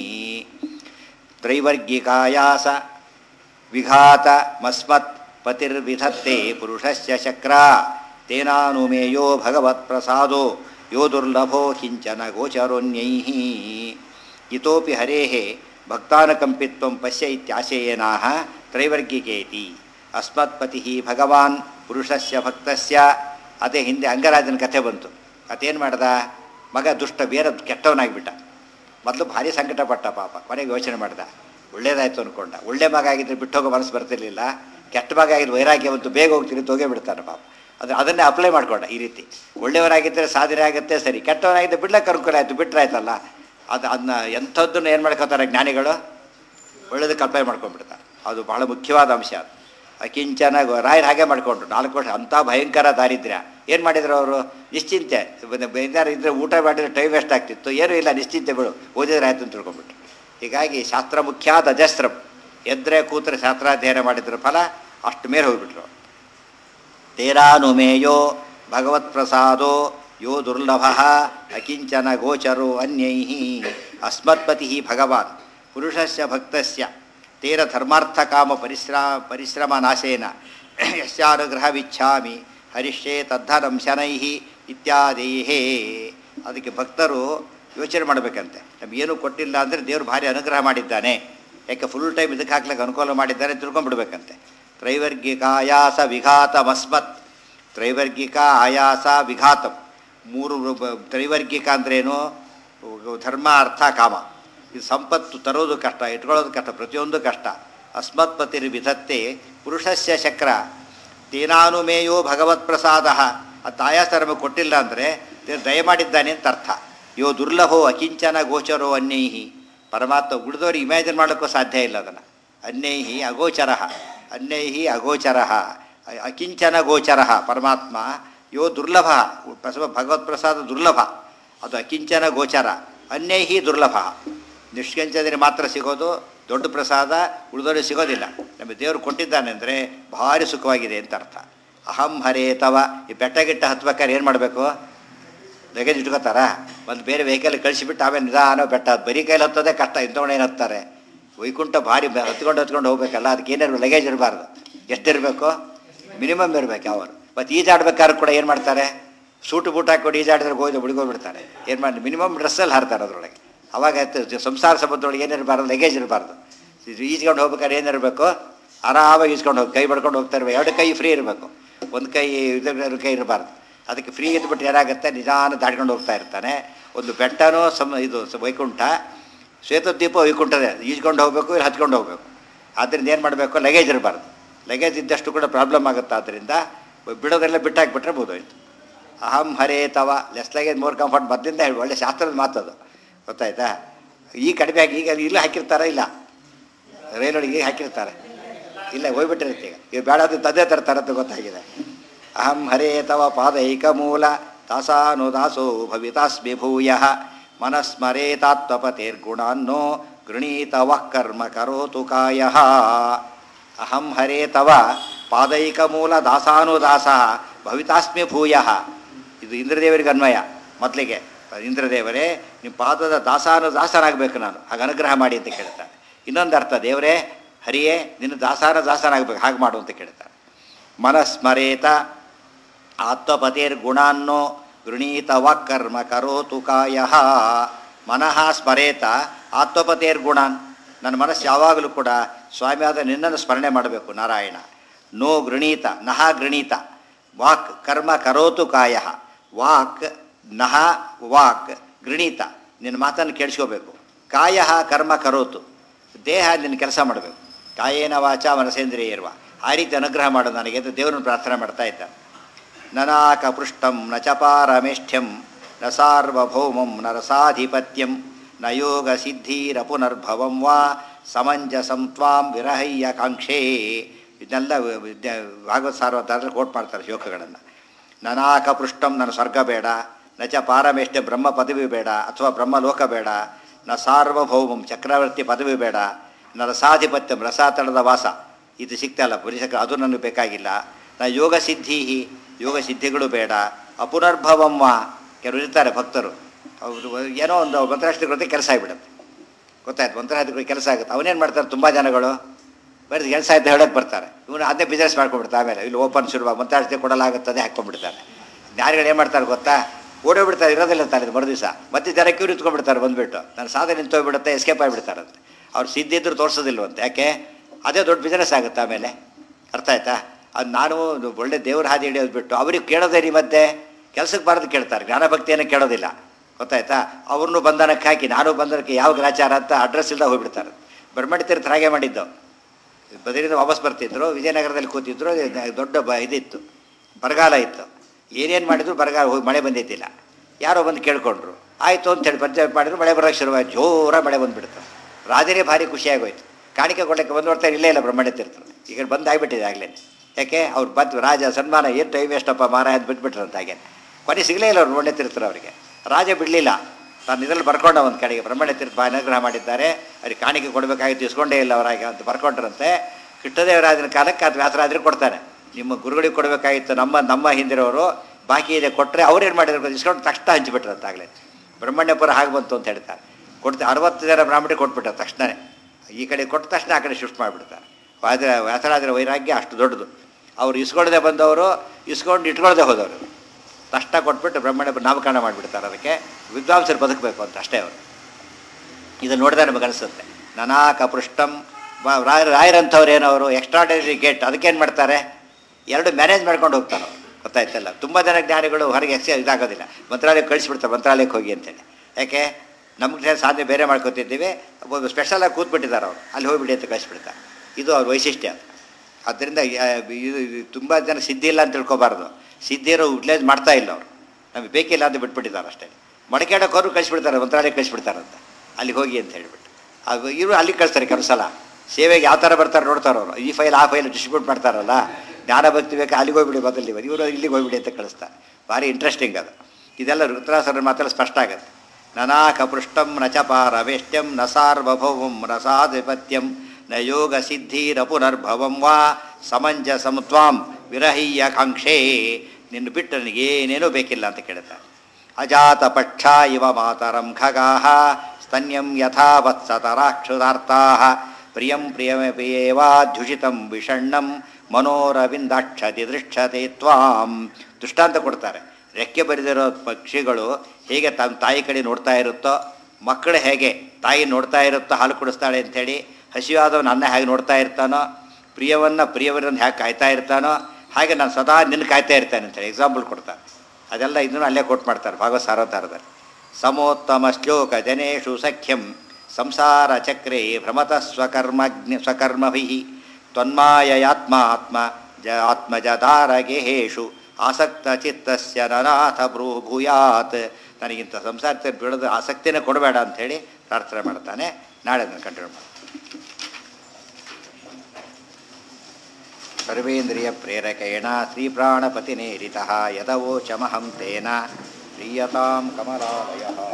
Speaker 1: ತ್ರೈವರ್ಗಿಕಾಯಾಸ ವಿಘಾತ ಮಸ್ಮತ್ ಪತಿರ್ವಿಧತ್ತೆ ಪುರುಷಸ್ಯ ಶಕ್ರ ತೇನಾನುಮೇಯೋ ಭಗವತ್ ಪ್ರಸಾದೋ ಯೋ ದುರ್ಲಭೋ ಕಿಂಚನ ಗೋಚರೋನ್ಯೈ ಇತೋಪಿ ಹರೇಃ ಭಕ್ತಾನಕಂಪಿತ್ವಂ ಪಶ್ಯ ಇತ್ಯಾಶಯೇನಾಹ ತ್ರೈವರ್ಗಿಕೇತಿ ಅಸ್ಮತ್ಪತಿ ಭಗವಾನ್ ಪುರುಷಸ್ಯ ಭಕ್ತಸ್ಯ ಅದೇ ಹಿಂದೆ ಅಂಗರಾಜನ ಕಥೆ ಬಂತು ಅದೇನು ಮಾಡ್ದ ಮಗ ದುಷ್ಟ ಬೇರೆ ಕೆಟ್ಟವನಾಗಿಬಿಟ್ಟ ಮೊದಲು ಭಾರಿ ಸಂಕಟಪಟ್ಟ ಪಾಪ ಕೊನೆಗೆ ಯೋಚನೆ ಮಾಡ್ದ ಒಳ್ಳೇದಾಯ್ತು ಅಂದ್ಕೊಂಡ ಒಳ್ಳೆ ಮಗ ಆಗಿದ್ರೆ ಬಿಟ್ಟೋಗೋ ಮನಸ್ಸು ಬರ್ತಿರ್ಲಿಲ್ಲ ಕೆಟ್ಟ ಮಗ ಆಗಿದ್ದು ವೈರಾಗ್ಯ ಬಂತು ಬೇಗ ಹೋಗ್ತೀನಿ ತೊಗೆ ಬಿಡ್ತಾನೆ ಪಾಪ ಅದು ಅದನ್ನೇ ಅಪ್ಲೈ ಮಾಡ್ಕೊಂಡ ಈ ರೀತಿ ಒಳ್ಳೆಯವರಾಗಿದ್ದರೆ ಸಾಧನೆ ಆಗುತ್ತೆ ಸರಿ ಕೆಟ್ಟವನಾಗಿದ್ದರೆ ಬಿಡ್ಲಕ್ಕೆ ಅನುಕೂಲ ಆಯಿತು ಬಿಟ್ಟರಾಯ್ತಲ್ಲ ಅದು ಅದನ್ನ ಎಂಥದ್ದನ್ನು ಏನು ಮಾಡ್ಕೋತಾರೆ ಜ್ಞಾನಿಗಳು ಒಳ್ಳೇದಕ್ಕೆ ಅಪ್ಲೈ ಮಾಡ್ಕೊಂಡ್ಬಿಡ್ತಾರೆ ಅದು ಬಹಳ ಮುಖ್ಯವಾದ ಅಂಶ ಅದು ಅಕಿಂಚನ ಗೋ- ರಾಯರು ಹಾಗೆ ಮಾಡಿಕೊಂಡ್ರು ನಾಲ್ಕು ವರ್ಷ ಅಂಥ ಭಯಂಕರ ದಾರಿದ್ರ್ಯ ಏನು ಮಾಡಿದ್ರು ಅವರು ನಿಶ್ಚಿಂತೆ ಬೇಜಾರು ಇದ್ದರೆ ಊಟ ಮಾಡಿದ್ರೆ ಟೈಮ್ ವೇಸ್ಟ್ ಆಗ್ತಿತ್ತು ಏನೂ ಇಲ್ಲ ನಿಶ್ಚಿಂತೆ ಬಿಡು ಓದಿದ್ರೆ ಆಯ್ತು ಅಂತ ತಿಳ್ಕೊಂಡ್ಬಿಟ್ರು ಹೀಗಾಗಿ ಶಾಸ್ತ್ರ ಮುಖ್ಯಾದ ಅಜಸ್ರಂ ಎದ್ರೆ ಕೂತ್ರೆ ಶಾಸ್ತ್ರಾಧ್ಯಯನ ಮಾಡಿದ್ರ ಫಲ ಅಷ್ಟು ಮೇಲೆ ಹೋಗ್ಬಿಟ್ರು ತೇರಾನುಮೇಯೋ ಭಗವತ್ಪ್ರಸಾದೋ ಯೋ ದುರ್ಲಭ ಅಕಿಂಚನ ಗೋಚರೋ ಅನ್ಯೈ ಅಸ್ಮತ್ಪತಿ ಭಗವಾನ್ ಪುರುಷಸ್ಯ ಭಕ್ತಸ್ಯ ತೇರ ಧರ್ಮಾರ್ಥಕಾಮ ಪರಿಶ್ರಾ ಪರಿಶ್ರಮನಾಶೇನ ಯಸ್ಯಾನುಗ್ರಹವಿಚ್ಛಾಮಿ ಹರಿಷ್ಯೇ ತದ್ಧನಂ ಶನೈ ಇತ್ಯಾದೇಹೇ ಅದಕ್ಕೆ ಭಕ್ತರು ಯೋಚನೆ ಮಾಡಬೇಕಂತೆ ನಮಗೇನು ಕೊಟ್ಟಿಲ್ಲ ಅಂದರೆ ದೇವರು ಭಾರಿ ಅನುಗ್ರಹ ಮಾಡಿದ್ದಾನೆ ಯಾಕೆ ಫುಲ್ ಟೈಮ್ ಇದಕ್ಕೆ ಹಾಕ್ಲಿಕ್ಕೆ ಅನುಕೂಲ ಮಾಡಿದ್ದಾನೆ ತಿಳ್ಕೊಂಡ್ಬಿಡ್ಬೇಕಂತೆ ತ್ರೈವರ್ಗಿಕ ಆಯಾಸ ವಿಘಾತಮಸ್ಮತ್ ತ್ರೈವರ್ಗಿಕ ಆಯಾಸ ವಿಘಾತಂ ಮೂರು ರು- ತ್ರೈವರ್ಗಿಕ ಅಂದ್ರೇನು ಧರ್ಮ ಅರ್ಥ ಕಾಮ ಇದು ಸಂಪತ್ತು ತರೋದು ಕಷ್ಟ ಇಟ್ಕೊಳ್ಳೋದು ಕಷ್ಟ ಪ್ರತಿಯೊಂದು ಕಷ್ಟ ಅಸ್ಮತ್ ಪತಿರ್ ವಿಧತ್ತೆ ಪುರುಷಸ್ಯ ಚಕ್ರ ತೇನಾನುಮೇಯೋ ಭಗವತ್ ಪ್ರಸಾದ ಅದು ಆಯಾಸ ನಮಗೆ ಕೊಟ್ಟಿಲ್ಲ ಅಂದರೆ ದೇವ್ರು ದಯ ಮಾಡಿದ್ದಾನೆ ಅಂತ ಅರ್ಥ ಯೋ ದುರ್ಲಭೋ ಅಕಿಂಚನ ಗೋಚರೋ ಅನ್ಯೈಹಿ ಪರಮಾತ್ಮ ಉಳಿದವ್ರಿಗೆ ಇಮ್ಯಾಜಿನ್ ಮಾಡೋಕ್ಕೂ ಸಾಧ್ಯ ಇಲ್ಲ ಅದನ್ನು ಅನ್ಯೈಹಿ ಅಗೋಚರ ಅನ್ಯೈಹಿ ಅಗೋಚರ ಅಕಿಂಚನ ಗೋಚರ ಪರಮಾತ್ಮ ಯೋ ದುರ್ಲಭ ಪ್ರಸವ ಭಗವತ್ ಪ್ರಸಾದ ದುರ್ಲಭ ಅದು ಅಕಿಂಚನ ಗೋಚರ ಅನ್ಯೈಹಿ ದುರ್ಲಭ ನಿಷ್ಕಂಚದಲ್ಲಿ ಮಾತ್ರ ಸಿಗೋದು ದೊಡ್ಡ ಪ್ರಸಾದ ಉಳಿದವರಿಗೆ ಸಿಗೋದಿಲ್ಲ ನಮಗೆ ದೇವರು ಕೊಟ್ಟಿದ್ದಾನೆ ಅಂದರೆ ಭಾರಿ ಸುಖವಾಗಿದೆ ಅಂತ ಅರ್ಥ ಅಹಂ ಹರೇ ತವ ಈ ಬೆಟ್ಟ ಗಿಟ್ಟ ಹತ್ಬೇಕಾದ್ರೆ ಏನು ಮಾಡಬೇಕು ಲಗೇಜ್ ಇಟ್ಕೋತಾರ ಒಂದು ಬೇರೆ ವೆಹಿಕಲ್ ಕಳಿಸಿಬಿಟ್ಟು ಆಮೇಲೆ ನಿಧಾನ ಬೆಟ್ಟ ಅದು ಬರೀ ಕೈಲಿ ಹತ್ತೋದೇ ಕಷ್ಟ ಇಂಥವ್ರು ಏನು ಹತ್ತಾರೆ ವೈಕುಂಠ ಭಾರಿ ಬ- ಹತ್ಕೊಂಡು ಹತ್ಕೊಂಡು ಹೋಗ್ಬೇಕಲ್ಲ ಅದಕ್ಕೆ ಏನಿರ್ಬೇಕು ಲಗೇಜ್ ಇರಬಾರ್ದು ಎಷ್ಟಿರಬೇಕು ಮಿನಿಮಮ್ ಇರಬೇಕು ಅವರು ಮತ್ತು ಈಜಾಡ್ಬೇಕಾದ್ರೆ ಕೂಡ ಏನು ಮಾಡ್ತಾರೆ ಸೂಟು ಬೂಟ್ ಹಾಕ್ಕೊಂಡು ಈಜಾಡಿದ್ರೆ ಗೋಯ್ದು ಬಿಡ್ಕೊಂಡ್ಬಿಡ್ತಾರೆ ಏನು ಮಾಡಿ ಮಿನಿಮಮ್ ಡ್ರೆಸ್ಸಲ್ಲಿ ಹಾರ್ತಾರೆ ಅದರೊಳಗೆ ಅವಾಗ ಆಯ್ತು ಸಂಸಾರ ಸಂಬಂಧದೊಳಗೆ ಏನಿರಬಾರ್ದು ಲಗೇಜ್ ಇರಬಾರ್ದು ಈಜ್ಕೊಂಡು ಹೋಗ್ಬೇಕಾದ್ರೆ ಏನಿರಬೇಕು ಆರಾಮಾಗಿ ಈಜ್ಕೊಂಡು ಹೋಗಿ ಕೈ ಬಡ್ಕೊಂಡು ಹೋಗ್ತಾ ಇರ್ಬೇಕು ಎರಡು ಕೈ ಫ್ರೀ ಇರಬೇಕು ಒಂದು ಕೈ ಇದ್ರ ಕೈ ಇರಬಾರ್ದು ಅದಕ್ಕೆ ಫ್ರೀ ಇದ್ಬಿಟ್ಟು ಏನಾಗುತ್ತೆ ನಿಧಾನ ದಾಟ್ಕೊಂಡು ಹೋಗ್ತಾ ಇರ್ತಾನೆ ಒಂದು ಬೆಟ್ಟನೋ ಸಮ ಇದು ಸ- ವೈಕುಂಠ ಶ್ವೇತದ್ವೀಪ ವೈಕುಂಠದೇ ಈಜ್ಕೊಂಡು ಹೋಗಬೇಕು ಇಲ್ಲಿ ಹತ್ಕೊಂಡು ಹೋಗಬೇಕು ಆದ್ದರಿಂದ ಏನು ಮಾಡಬೇಕು ಲಗೇಜ್ ಇರಬಾರ್ದು ಲಗೇಜ್ ಇದ್ದಷ್ಟು ಕೂಡ ಪ್ರಾಬ್ಲಮ್ ಆಗುತ್ತೆ ಆದ್ದರಿಂದ ಬಿಡೋದೆಲ್ಲ ಬಿಟ್ಟಾಕ್ಬಿಟ್ರೆ ಬೋದೋಯ್ತು ಅಹಂ ಹರೇ ತವ ಲೆಸ್ ಲಗೇಜ್ ಮೋರ್ ಕಂಫರ್ಟ್ ಮೊದಲಿಂದ ಹೇಳಿ ಒಳ್ಳೆ ಶಾಸ್ತ್ರದ ಮಾತದು ಗೊತ್ತಾಯ್ತಾ ಈ ಕಡಿಮೆ ಆಗಿ ಈಗ ಇಲ್ಲ ಹಾಕಿರ್ತಾರ ಇಲ್ಲ ರೈಲೊಳಗೆ ಈಗ ಹಾಕಿರ್ತಾರೆ ಇಲ್ಲ ಹೋಗ್ಬಿಟ್ಟಿರುತ್ತೆ ಈಗ ಈಗ ಬೇಡ ಅದು ತಂದೆ ತರ್ತಾರೆ ಅಂತ ಗೊತ್ತಾಗಿದೆ ಅಹಂ ಹರೇ ತವ ಪಾದೈಕ ಮೂಲ ದಾಸಾನು ದಾಸೋ ಭವಿತಾಸ್ಮಿ ಭೂಯ ಮನಸ್ಮರೇತಾತ್ವಪತಿರ್ಗುಣಾನ್ನೋ ಗೃಣೀತವ ಕರ್ಮ ಕರೋತು ಕಾಯ ಅಹಂ ಹರೇ ತವ ಪಾದೈಕ ಮೂಲ ದಾಸಾನು ದಾಸ ಭವಿತಾಸ್ಮಿ ಭೂಯ ಇದು ಇಂದ್ರದೇವರಿಗೆ ಅನ್ವಯ ಮೊದಲಿಗೆ ಇಂದ್ರದೇವರೇ ನಿಮ್ಮ ಪಾದದ ದಾಸಾನು ದಾಸನಾಗಬೇಕು ನಾನು ಹಾಗೆ ಅನುಗ್ರಹ ಮಾಡಿ ಅಂತ ಕೇಳ್ತಾರೆ ಇನ್ನೊಂದು ಅರ್ಥ ದೇವರೇ ಹರಿಯೇ ನಿನ್ನ ದಾಸಾನ ದಾಸನಾಗಬೇಕು ಹಾಗೆ ಮಾಡು ಅಂತ ಕೇಳ್ತಾರೆ ಮನಸ್ಮರೇತ ಆತ್ಮಪತಿರ್ ಗುಣಾನ್ನೋ ಗೃಣೀತ ವಾಕ್ಕರ್ಮ ಕರೋತು ಕಾಯ ಮನಃ ಸ್ಮರೇತ ಆತ್ಮಪತಿರ್ ಗುಣಾನ್ ನನ್ನ ಮನಸ್ಸು ಯಾವಾಗಲೂ ಕೂಡ ಸ್ವಾಮಿಯಾದ ನಿನ್ನನ್ನು ಸ್ಮರಣೆ ಮಾಡಬೇಕು ನಾರಾಯಣ ನೋ ಗೃಣೀತ ನಹ ಗೃಣೀತ ವಾಕ್ ಕರ್ಮ ಕರೋತು ಕಾಯ ವಾಕ್ ನಹ ವಾಕ್ ಗೃಣೀತ ನಿನ್ನ ಮಾತನ್ನು ಕೇಳಿಸ್ಕೋಬೇಕು ಕಾಯ ಕರ್ಮ ಕರೋತು ದೇಹ ನಿನ್ನ ಕೆಲಸ ಮಾಡಬೇಕು ಕಾಯೇನ ವಾಚ ಮನಸೇಂದ್ರಿಯ ಇರುವ ಆ ರೀತಿ ಅನುಗ್ರಹ ಮಾಡು ನನಗೆ ಅಂತ ದೇವರನ್ನು ಪ್ರಾರ್ಥನೆ ಮಾಡ್ತಾ ಇದ್ದಾನೆ ನನಾಕ ಪೃಷ್ಟಂ ನ ಚ ಪಾರಮೇಷ್ಠ್ಯಂ ನ ಸಾರ್ವಭೌಮಂ ನ ರಸಾಧಿಪತ್ಯಂ ನ ಯೋಗ ಸಿದ್ಧೀರ ಪುನರ್ಭವಂ ವಾ ಸಮಂಜಸಂ ತ್ವಾಂ ವಿರಹಯ್ಯ ಕಾಂಕ್ಷೇ ಇದನ್ನೆಲ್ಲ ವಿದ್ಯಾ ಭಾಗವತ್ ಸಾರ್ವತಾರಲ್ಲಿ ಕೋಟ್ ಮಾಡ್ತಾರೆ ಶ್ಲೋಕಗಳನ್ನು ನನಾಕ ಪೃಷ್ಟಂ ನನ್ನ ಸ್ವರ್ಗ ಬೇಡ ನ ಚ ಪಾರಮೇಷ್ಠ ಬ್ರಹ್ಮ ಪದವಿ ಬೇಡ ಅಥವಾ ಬ್ರಹ್ಮಲೋಕ ಬೇಡ ನ ಸಾರ್ವಭೌಮಂ ಚಕ್ರವರ್ತಿ ಪದವಿ ಬೇಡ ನ ರಸಾಧಿಪತ್ಯಂ ರಸಾತಳದ ವಾಸ ಇದು ಸಿಗ್ತಲ್ಲ ಪುರುಷಕ ಅದು ನನಗೆ ಬೇಕಾಗಿಲ್ಲ ನ ಯೋಗ ಸಿದ್ಧಿ ಯೋಗ ಸಿದ್ಧಿಗಳು ಬೇಡ ಅಪುನರ್ಭವಮ್ಮ ಕೆಲವರು ಇರ್ತಾರೆ ಭಕ್ತರು ಅವರು ಏನೋ ಒಂದು ಮಂತ್ರಾಷ್ಟ್ರಗಳ ಕೆಲಸ ಆಗಿಬಿಡುತ್ತೆ ಗೊತ್ತಾಯ್ತು ಮಂತ್ರಾಷ್ಟ್ರಗಳ ಕೆಲಸ ಆಗುತ್ತೆ ಅವನೇನು ಮಾಡ್ತಾರೆ ತುಂಬ ಜನಗಳು ಬರೀ ಕೆಲಸ ಆಯ್ತು ಹೇಳೋಕ್ಕೆ ಬರ್ತಾರೆ ಇವನು ಅದೇ ಬಿಸ್ನೆಸ್ ಮಾಡ್ಕೊಂಡ್ಬಿಡ್ತಾರೆ ಆಮೇಲೆ ಇಲ್ಲಿ ಓಪನ್ ಶುರು ಮಂತ್ರಾಷ್ಟ್ರ ಕೊಡಲಾಗುತ್ತದೆ ಹಾಕ್ಕೊಂಡ್ಬಿಡ್ತಾರೆ ಜ್ಞಾನಿಗಳು ಏನು ಮಾಡ್ತಾರೆ ಗೊತ್ತಾ ಓಡೋಗ್ಬಿಡ್ತಾರೆ ಇರೋದಿಲ್ಲ ತಾನೆ ಮರು ದಿವಸ ಮತ್ತೆ ಜನ ಕ್ಯೂ ನಿಂತ್ಕೊಂಡ್ಬಿಡ್ತಾರೆ ಬಂದುಬಿಟ್ಟು ನನ್ನ ಸಾಧನೆ ನಿಂತೋಗ್ಬಿಡುತ್ತೆ ಎಸ್ಕೇಪ್ ಆಗಿಬಿಡ್ತಾರಂತೆ ಅವ್ರು ಸಿದ್ಧಿದ್ರು ತೋರಿಸೋದಿಲ್ವಂತೆ ಯಾಕೆ ಅದೇ ದೊಡ್ಡ ಬಿಸ್ನೆಸ್ ಆಗುತ್ತೆ ಆಮೇಲೆ ಅರ್ಥ ಆಯ್ತಾ ಅದು ನಾನು ಒಂದು ಒಳ್ಳೆ ದೇವ್ರ ಹಾದಿ ಹಿಡಿಯೋದು ಬಿಟ್ಟು ಅವ್ರಿಗೆ ಕೇಳೋದೇ ರೀ ಮತ್ತೆ ಕೆಲಸಕ್ಕೆ ಬಾರದು ಕೇಳ್ತಾರೆ ಜ್ಞಾನಭಕ್ತಿಯನ್ನು ಕೇಳೋದಿಲ್ಲ ಗೊತ್ತಾಯ್ತಾ ಅವ್ರನ್ನೂ ಬಂಧನಕ್ಕೆ ಹಾಕಿ ನಾನು ಬಂಧನಕ್ಕೆ ಯಾವ ಗ್ರಾಚಾರ ಅಂತ ಅಡ್ರೆಸ್ ಇಲ್ಲದೆ ಹೋಗ್ಬಿಡ್ತಾರೆ ಬ್ರಹ್ಮಣಿ ತೀರ್ಥ ಹಾಗೆ ಮಾಡಿದ್ದು ಬದಲಿಂದ ವಾಪಸ್ ಬರ್ತಿದ್ರು ವಿಜಯನಗರದಲ್ಲಿ ಕೂತಿದ್ರು ಇದು ದೊಡ್ಡ ಬ ಇದಿತ್ತು ಬರಗಾಲ ಇತ್ತು ಏನೇನು ಮಾಡಿದ್ರು ಬರಗಾಲ ಹೋಗಿ ಮಳೆ ಬಂದಿದ್ದಿಲ್ಲ ಯಾರೋ ಬಂದು ಕೇಳ್ಕೊಂಡ್ರು ಆಯಿತು ಅಂತೇಳಿ ಪಂಚಾಯತ್ ಮಾಡಿದ್ರು ಮಳೆ ಬರೋಕ್ಕೆ ಶುರುವಾಯ್ತು ಜೋರ ಮಳೆ ಬಂದುಬಿಡ್ತು ರಾಜನೇ ಭಾರಿ ಖುಷಿಯಾಗೋಯ್ತು ಕಾಣಿಕೆ ಕೊಡಕ್ಕೆ ಬಂದು ನೋಡ್ತಾರೆ ಇಲ್ಲೇ ಇಲ್ಲ ಬ್ರಹ್ಮಣ್ಯ ತೀರ್ಥರು ಈಗ ಬಂದು ಆಗಿಬಿಟ್ಟಿದೆ ಆಗಲೇ ಯಾಕೆ ಅವ್ರು ಬಂದು ರಾಜ ಸನ್ಮಾನ ಏನು ಟೈಮ್ ವೇಸ್ಟಪ್ಪ ಮಾರಾಯ ಅಂತ ಬಿಟ್ಬಿಟ್ರಂತ ಹಾಗೆ ಕೊನೆ ಸಿಗಲೇ ಇಲ್ಲ ಅವ್ರು ಬ್ರಹ್ಮಣ್ಯ ತೀರ್ಥರು ಅವರಿಗೆ ರಾಜ ಬಿಡಲಿಲ್ಲ ನಾನು ಇದರಲ್ಲಿ ಬರ್ಕೊಂಡ ಒಂದು ಕಡೆಗೆ ಬ್ರಹ್ಮಣ್ಯ ತೀರ್ಥ ಅನುಗ್ರಹ ಮಾಡಿದ್ದಾರೆ ಅವ್ರಿಗೆ ಕಾಣಿಕೆ ಕೊಡಬೇಕಾಗಿತ್ತು ಇಸ್ಕೊಂಡೇ ಇಲ್ಲ ಅವರಾಗೆ ಅಂತ ಬರ್ಕೊಂಡ್ರಂತೆ ಕೃಷ್ಣದೇವರಾಜನ ಕಾಲಕ್ಕೆ ಅದು ವ್ಯಾಸರಾಜರಿಗೆ ಕೊಡ್ತಾನೆ ನಿಮ್ಮ ಗುರುಗಳಿಗೆ ಕೊಡಬೇಕಾಗಿತ್ತು ನಮ್ಮ ನಮ್ಮ ಹಿಂದಿರೋರು ಬಾಕಿ ಇದೆ ಕೊಟ್ಟರೆ ಅವ್ರೇನು ಮಾಡಿದ್ರು ಇಸ್ಕೊಂಡು ತಕ್ಷಣ ಹಂಚಿಬಿಟ್ರಂತ ಆಗಲೇ ಬ್ರಹ್ಮಣ್ಯಪುರ ಹಾಗೆ ಬಂತು ಅಂತ ಹೇಳ್ತಾರೆ ಕೊಡ್ತಾ ಅರವತ್ತು ಜನ ಬ್ರಾಹ್ಮಣಿಗೆ ಕೊಟ್ಬಿಟ್ಟ ತಕ್ಷಣವೇ ಈ ಕಡೆ ಕೊಟ್ಟ ತಕ್ಷಣ ಆ ಕಡೆ ಶಿಫ್ಟ್ ಮಾಡಿಬಿಡ್ತಾರೆ ವಾದ ವ್ಯಾಸರಾಜರ ವೈರಾಗ್ಯ ಅಷ್ಟು ದೊಡ್ಡದು ಅವ್ರು ಇಸ್ಕೊಳ್ಳದೆ ಬಂದವರು ಇಸ್ಕೊಂಡು ಇಟ್ಕೊಳ್ಳದೆ ಹೋದವರು ತಷ್ಟ ಕೊಟ್ಬಿಟ್ಟು ಬ್ರಹ್ಮಣ್ಯ ನಾಮಕರಣ ಮಾಡಿಬಿಡ್ತಾರೆ ಅದಕ್ಕೆ ವಿದ್ವಾಂಸರು ಬದುಕಬೇಕು ಅಂತ ಅಷ್ಟೇ ಅವರು ಇದು ನೋಡಿದ್ರೆ ನಮಗೆ ಅನಿಸುತ್ತೆ ನನಾ ಕಪೃಷ್ಟಂ ಬ- ರಾಯರ್ ರಾಯರಂಥವ್ರು ಏನವರು ಎಕ್ಸ್ಟ್ರಾಡನರಿ ಗೇಟ್ ಅದಕ್ಕೇನು ಮಾಡ್ತಾರೆ ಎರಡು ಮ್ಯಾನೇಜ್ ಮಾಡ್ಕೊಂಡು ಹೋಗ್ತಾರೆ ಅವ್ರು ಗೊತ್ತಾಯ್ತಲ್ಲ ತುಂಬ ಜನ ಜ್ಞಾನಿಗಳು ಹೊರಗೆ ಎಕ್ಸ್ ಇದಾಗೋದಿಲ್ಲ ಮಂತ್ರಾಲಯಕ್ಕೆ ಕಳಿಸ್ಬಿಡ್ತಾರೆ ಮಂತ್ರಾಲಯಕ್ಕೆ ಹೋಗಿ ಅಂತೇಳಿ ಯಾಕೆ ನಮಗೆ ಸಾಧನೆ ಬೇರೆ ಮಾಡ್ಕೊತಿದ್ದೀವಿ ಒಂದು ಸ್ಪೆಷಲಾಗಿ ಕೂತ್ಬಿಟ್ಟಿದ್ದಾರೆ ಅವರು ಅಲ್ಲಿ ಹೋಗಿಬಿಡಿ ಅಂತ ಕಳಿಸ್ಬಿಡ್ತಾರೆ ಇದು ಅವ್ರ ವೈಶಿಷ್ಟ್ಯ ಆದ್ದರಿಂದ ಇದು ತುಂಬ ಜನ ಸಿದ್ಧಿ ಇಲ್ಲ ಅಂತ ತಿಳ್ಕೊಬಾರ್ದು ಸಿದ್ಧಿ ಇರೋ ಯುಟಿಲೈಸ್ ಮಾಡ್ತಾ ಇಲ್ಲ ಅವರು ನಮಗೆ ಬೇಕಿಲ್ಲ ಅಂತ ಬಿಟ್ಬಿಟ್ಟಿದ್ದಾರೆ ಅಷ್ಟೇ ಮಡಿಕೇಡಕ್ಕೆ ಅವರು ಕಳಿಸ್ಬಿಡ್ತಾರೆ ಮಂತ್ರಾಲಯಕ್ಕೆ ಕಳಿಸ್ಬಿಡ್ತಾರಂತ ಅಲ್ಲಿಗೆ ಹೋಗಿ ಅಂತ ಹೇಳ್ಬಿಟ್ಟು ಅದು ಇವರು ಅಲ್ಲಿಗೆ ಕಳಿಸ್ತಾರೆ ಕೆಲವು ಸಲ ಸೇವೆಗೆ ಯಾವ ಥರ ಬರ್ತಾರೆ ನೋಡ್ತಾರೆ ಅವರು ಈ ಫೈಲ್ ಆ ಫೈಲ್ ಡಿಸ್ಟ್ರಿಬ್ಯೂಟ್ ಮಾಡ್ತಾರಲ್ಲ ಜ್ಞಾನ ಭಕ್ತಿ ಬೇಕು ಅಲ್ಲಿಗೆ ಹೋಗ್ಬಿಡಿ ಬದಲಿ ಇವರು ಇಲ್ಲಿಗೆ ಹೋಗ್ಬಿಡಿ ಅಂತ ಕಳಿಸ್ತಾರೆ ಭಾರಿ ಇಂಟ್ರೆಸ್ಟಿಂಗ್ ಅದು ಇದೆಲ್ಲ ಋತುರಾಸರ ಮಾತೆಲ್ಲ ಸ್ಪಷ್ಟ ಆಗುತ್ತೆ ನನಾ ಕಪೃಷ್ಟಂ ನ ಚ ಪಾರವೇಷ್ಟ್ಯಂ ನ ಸಾರ್ವಭೌಮಂ ನ ಸಾಧಿಪತ್ಯಂ ನ ಯೋಗ ಸಿದ್ಧಿರಪುನರ್ಭವಂ ವಾ ಸಮಂಜಸಂ ತ್ವಾಂ ವಿರಹೀಯ ಕಾಂಕ್ಷೇ ನಿನ್ನ ಬಿಟ್ಟು ನನಗೇನೇನೂ ಬೇಕಿಲ್ಲ ಅಂತ ಕೇಳ್ತಾರೆ ಅಜಾತ ಪಕ್ಷ ಇವ ಮಾತರಂ ಖಗಾಹ ಸ್ತನ್ಯಂ ಯಥಾ ವತ್ಸತರಾಕ್ಷುಧಾರ್ತಾ ಪ್ರಿಯಂ ಪ್ರಿಯಮೇವಾಧ್ಯುಷಿತಂ ವಿಷಣ್ಣಂ ಮನೋರವಿಂದಾಕ್ಷತಿ ದೃಕ್ಷತೆ ತ್ವಾಂ ದೃಷ್ಟಾಂತ ಕೊಡ್ತಾರೆ ರೆಕ್ಕೆ ಬರೆದಿರೋ ಪಕ್ಷಿಗಳು ಹೇಗೆ ತಮ್ಮ ತಾಯಿ ಕಡೆ ನೋಡ್ತಾ ಇರುತ್ತೋ ಮಕ್ಕಳು ಹೇಗೆ ತಾಯಿ ನೋಡ್ತಾ ಇರುತ್ತೋ ಹಾಲು ಕುಡಿಸ್ತಾಳೆ ಅಂಥೇಳಿ ಹಸಿವಾದವನು ಅನ್ನ ಹೇಗೆ ನೋಡ್ತಾ ಇರ್ತಾನೋ ಪ್ರಿಯವನ್ನು ಪ್ರಿಯವರನ್ನು ಹೇಗೆ ಕಾಯ್ತಾ ಇರ್ತಾನೋ ಹಾಗೆ ನಾನು ಸದಾ ನಿನ್ನ ಕಾಯ್ತಾ ಇರ್ತೇನೆ ಅಂತೇಳಿ ಎಕ್ಸಾಂಪಲ್ ಕೊಡ್ತಾರೆ ಅದೆಲ್ಲ ಇದನ್ನು ಅಲ್ಲೇ ಕೊಟ್ಟು ಮಾಡ್ತಾರೆ ಭಾಗವತ್ ಸಾರೋತಾರದಲ್ಲಿ ಸಮೋತ್ತಮ ಶ್ಲೋಕ ಜನೇಶು ಸಖ್ಯಂ ಸಂಸಾರ ಚಕ್ರೇ ಭ್ರಮತ ಸ್ವಕರ್ಮಜ್ಞ ಸ್ವಕರ್ಮಭಿ ತ್ವನ್ಮಾಯಯಾತ್ಮಾತ್ಮ ಜ ಆತ್ಮಜಧಾರಗೆಹೇಷು ಆಸಕ್ತ ಚಿತ್ತಸ್ಯ ನನಾಥ ಭ್ರೂ ಭೂಯಾತ್ ನನಗಿಂತ ಸಂಸಾರತೆ ಬಿಡೋದು ಆಸಕ್ತಿನೇ ಕೊಡಬೇಡ ಅಂಥೇಳಿ ಪ್ರಾರ್ಥನೆ ಮಾಡ್ತಾನೆ ನಾಳೆ ಅದನ್ನು ಕಂಟಿನ್ಯೂ ಮಾಡ್ತಾನೆ ಸರ್ವೇಂದ್ರಿಯ ಪ್ರೇರಕೇಣ ಶ್ರೀಪ್ರಾಣಪತಿನೇರಿತಃ ಯದವೋಚಮಹಂ ತೇನ ಪ್ರೀಯತಾಂ ಕಮಲಾಲಯ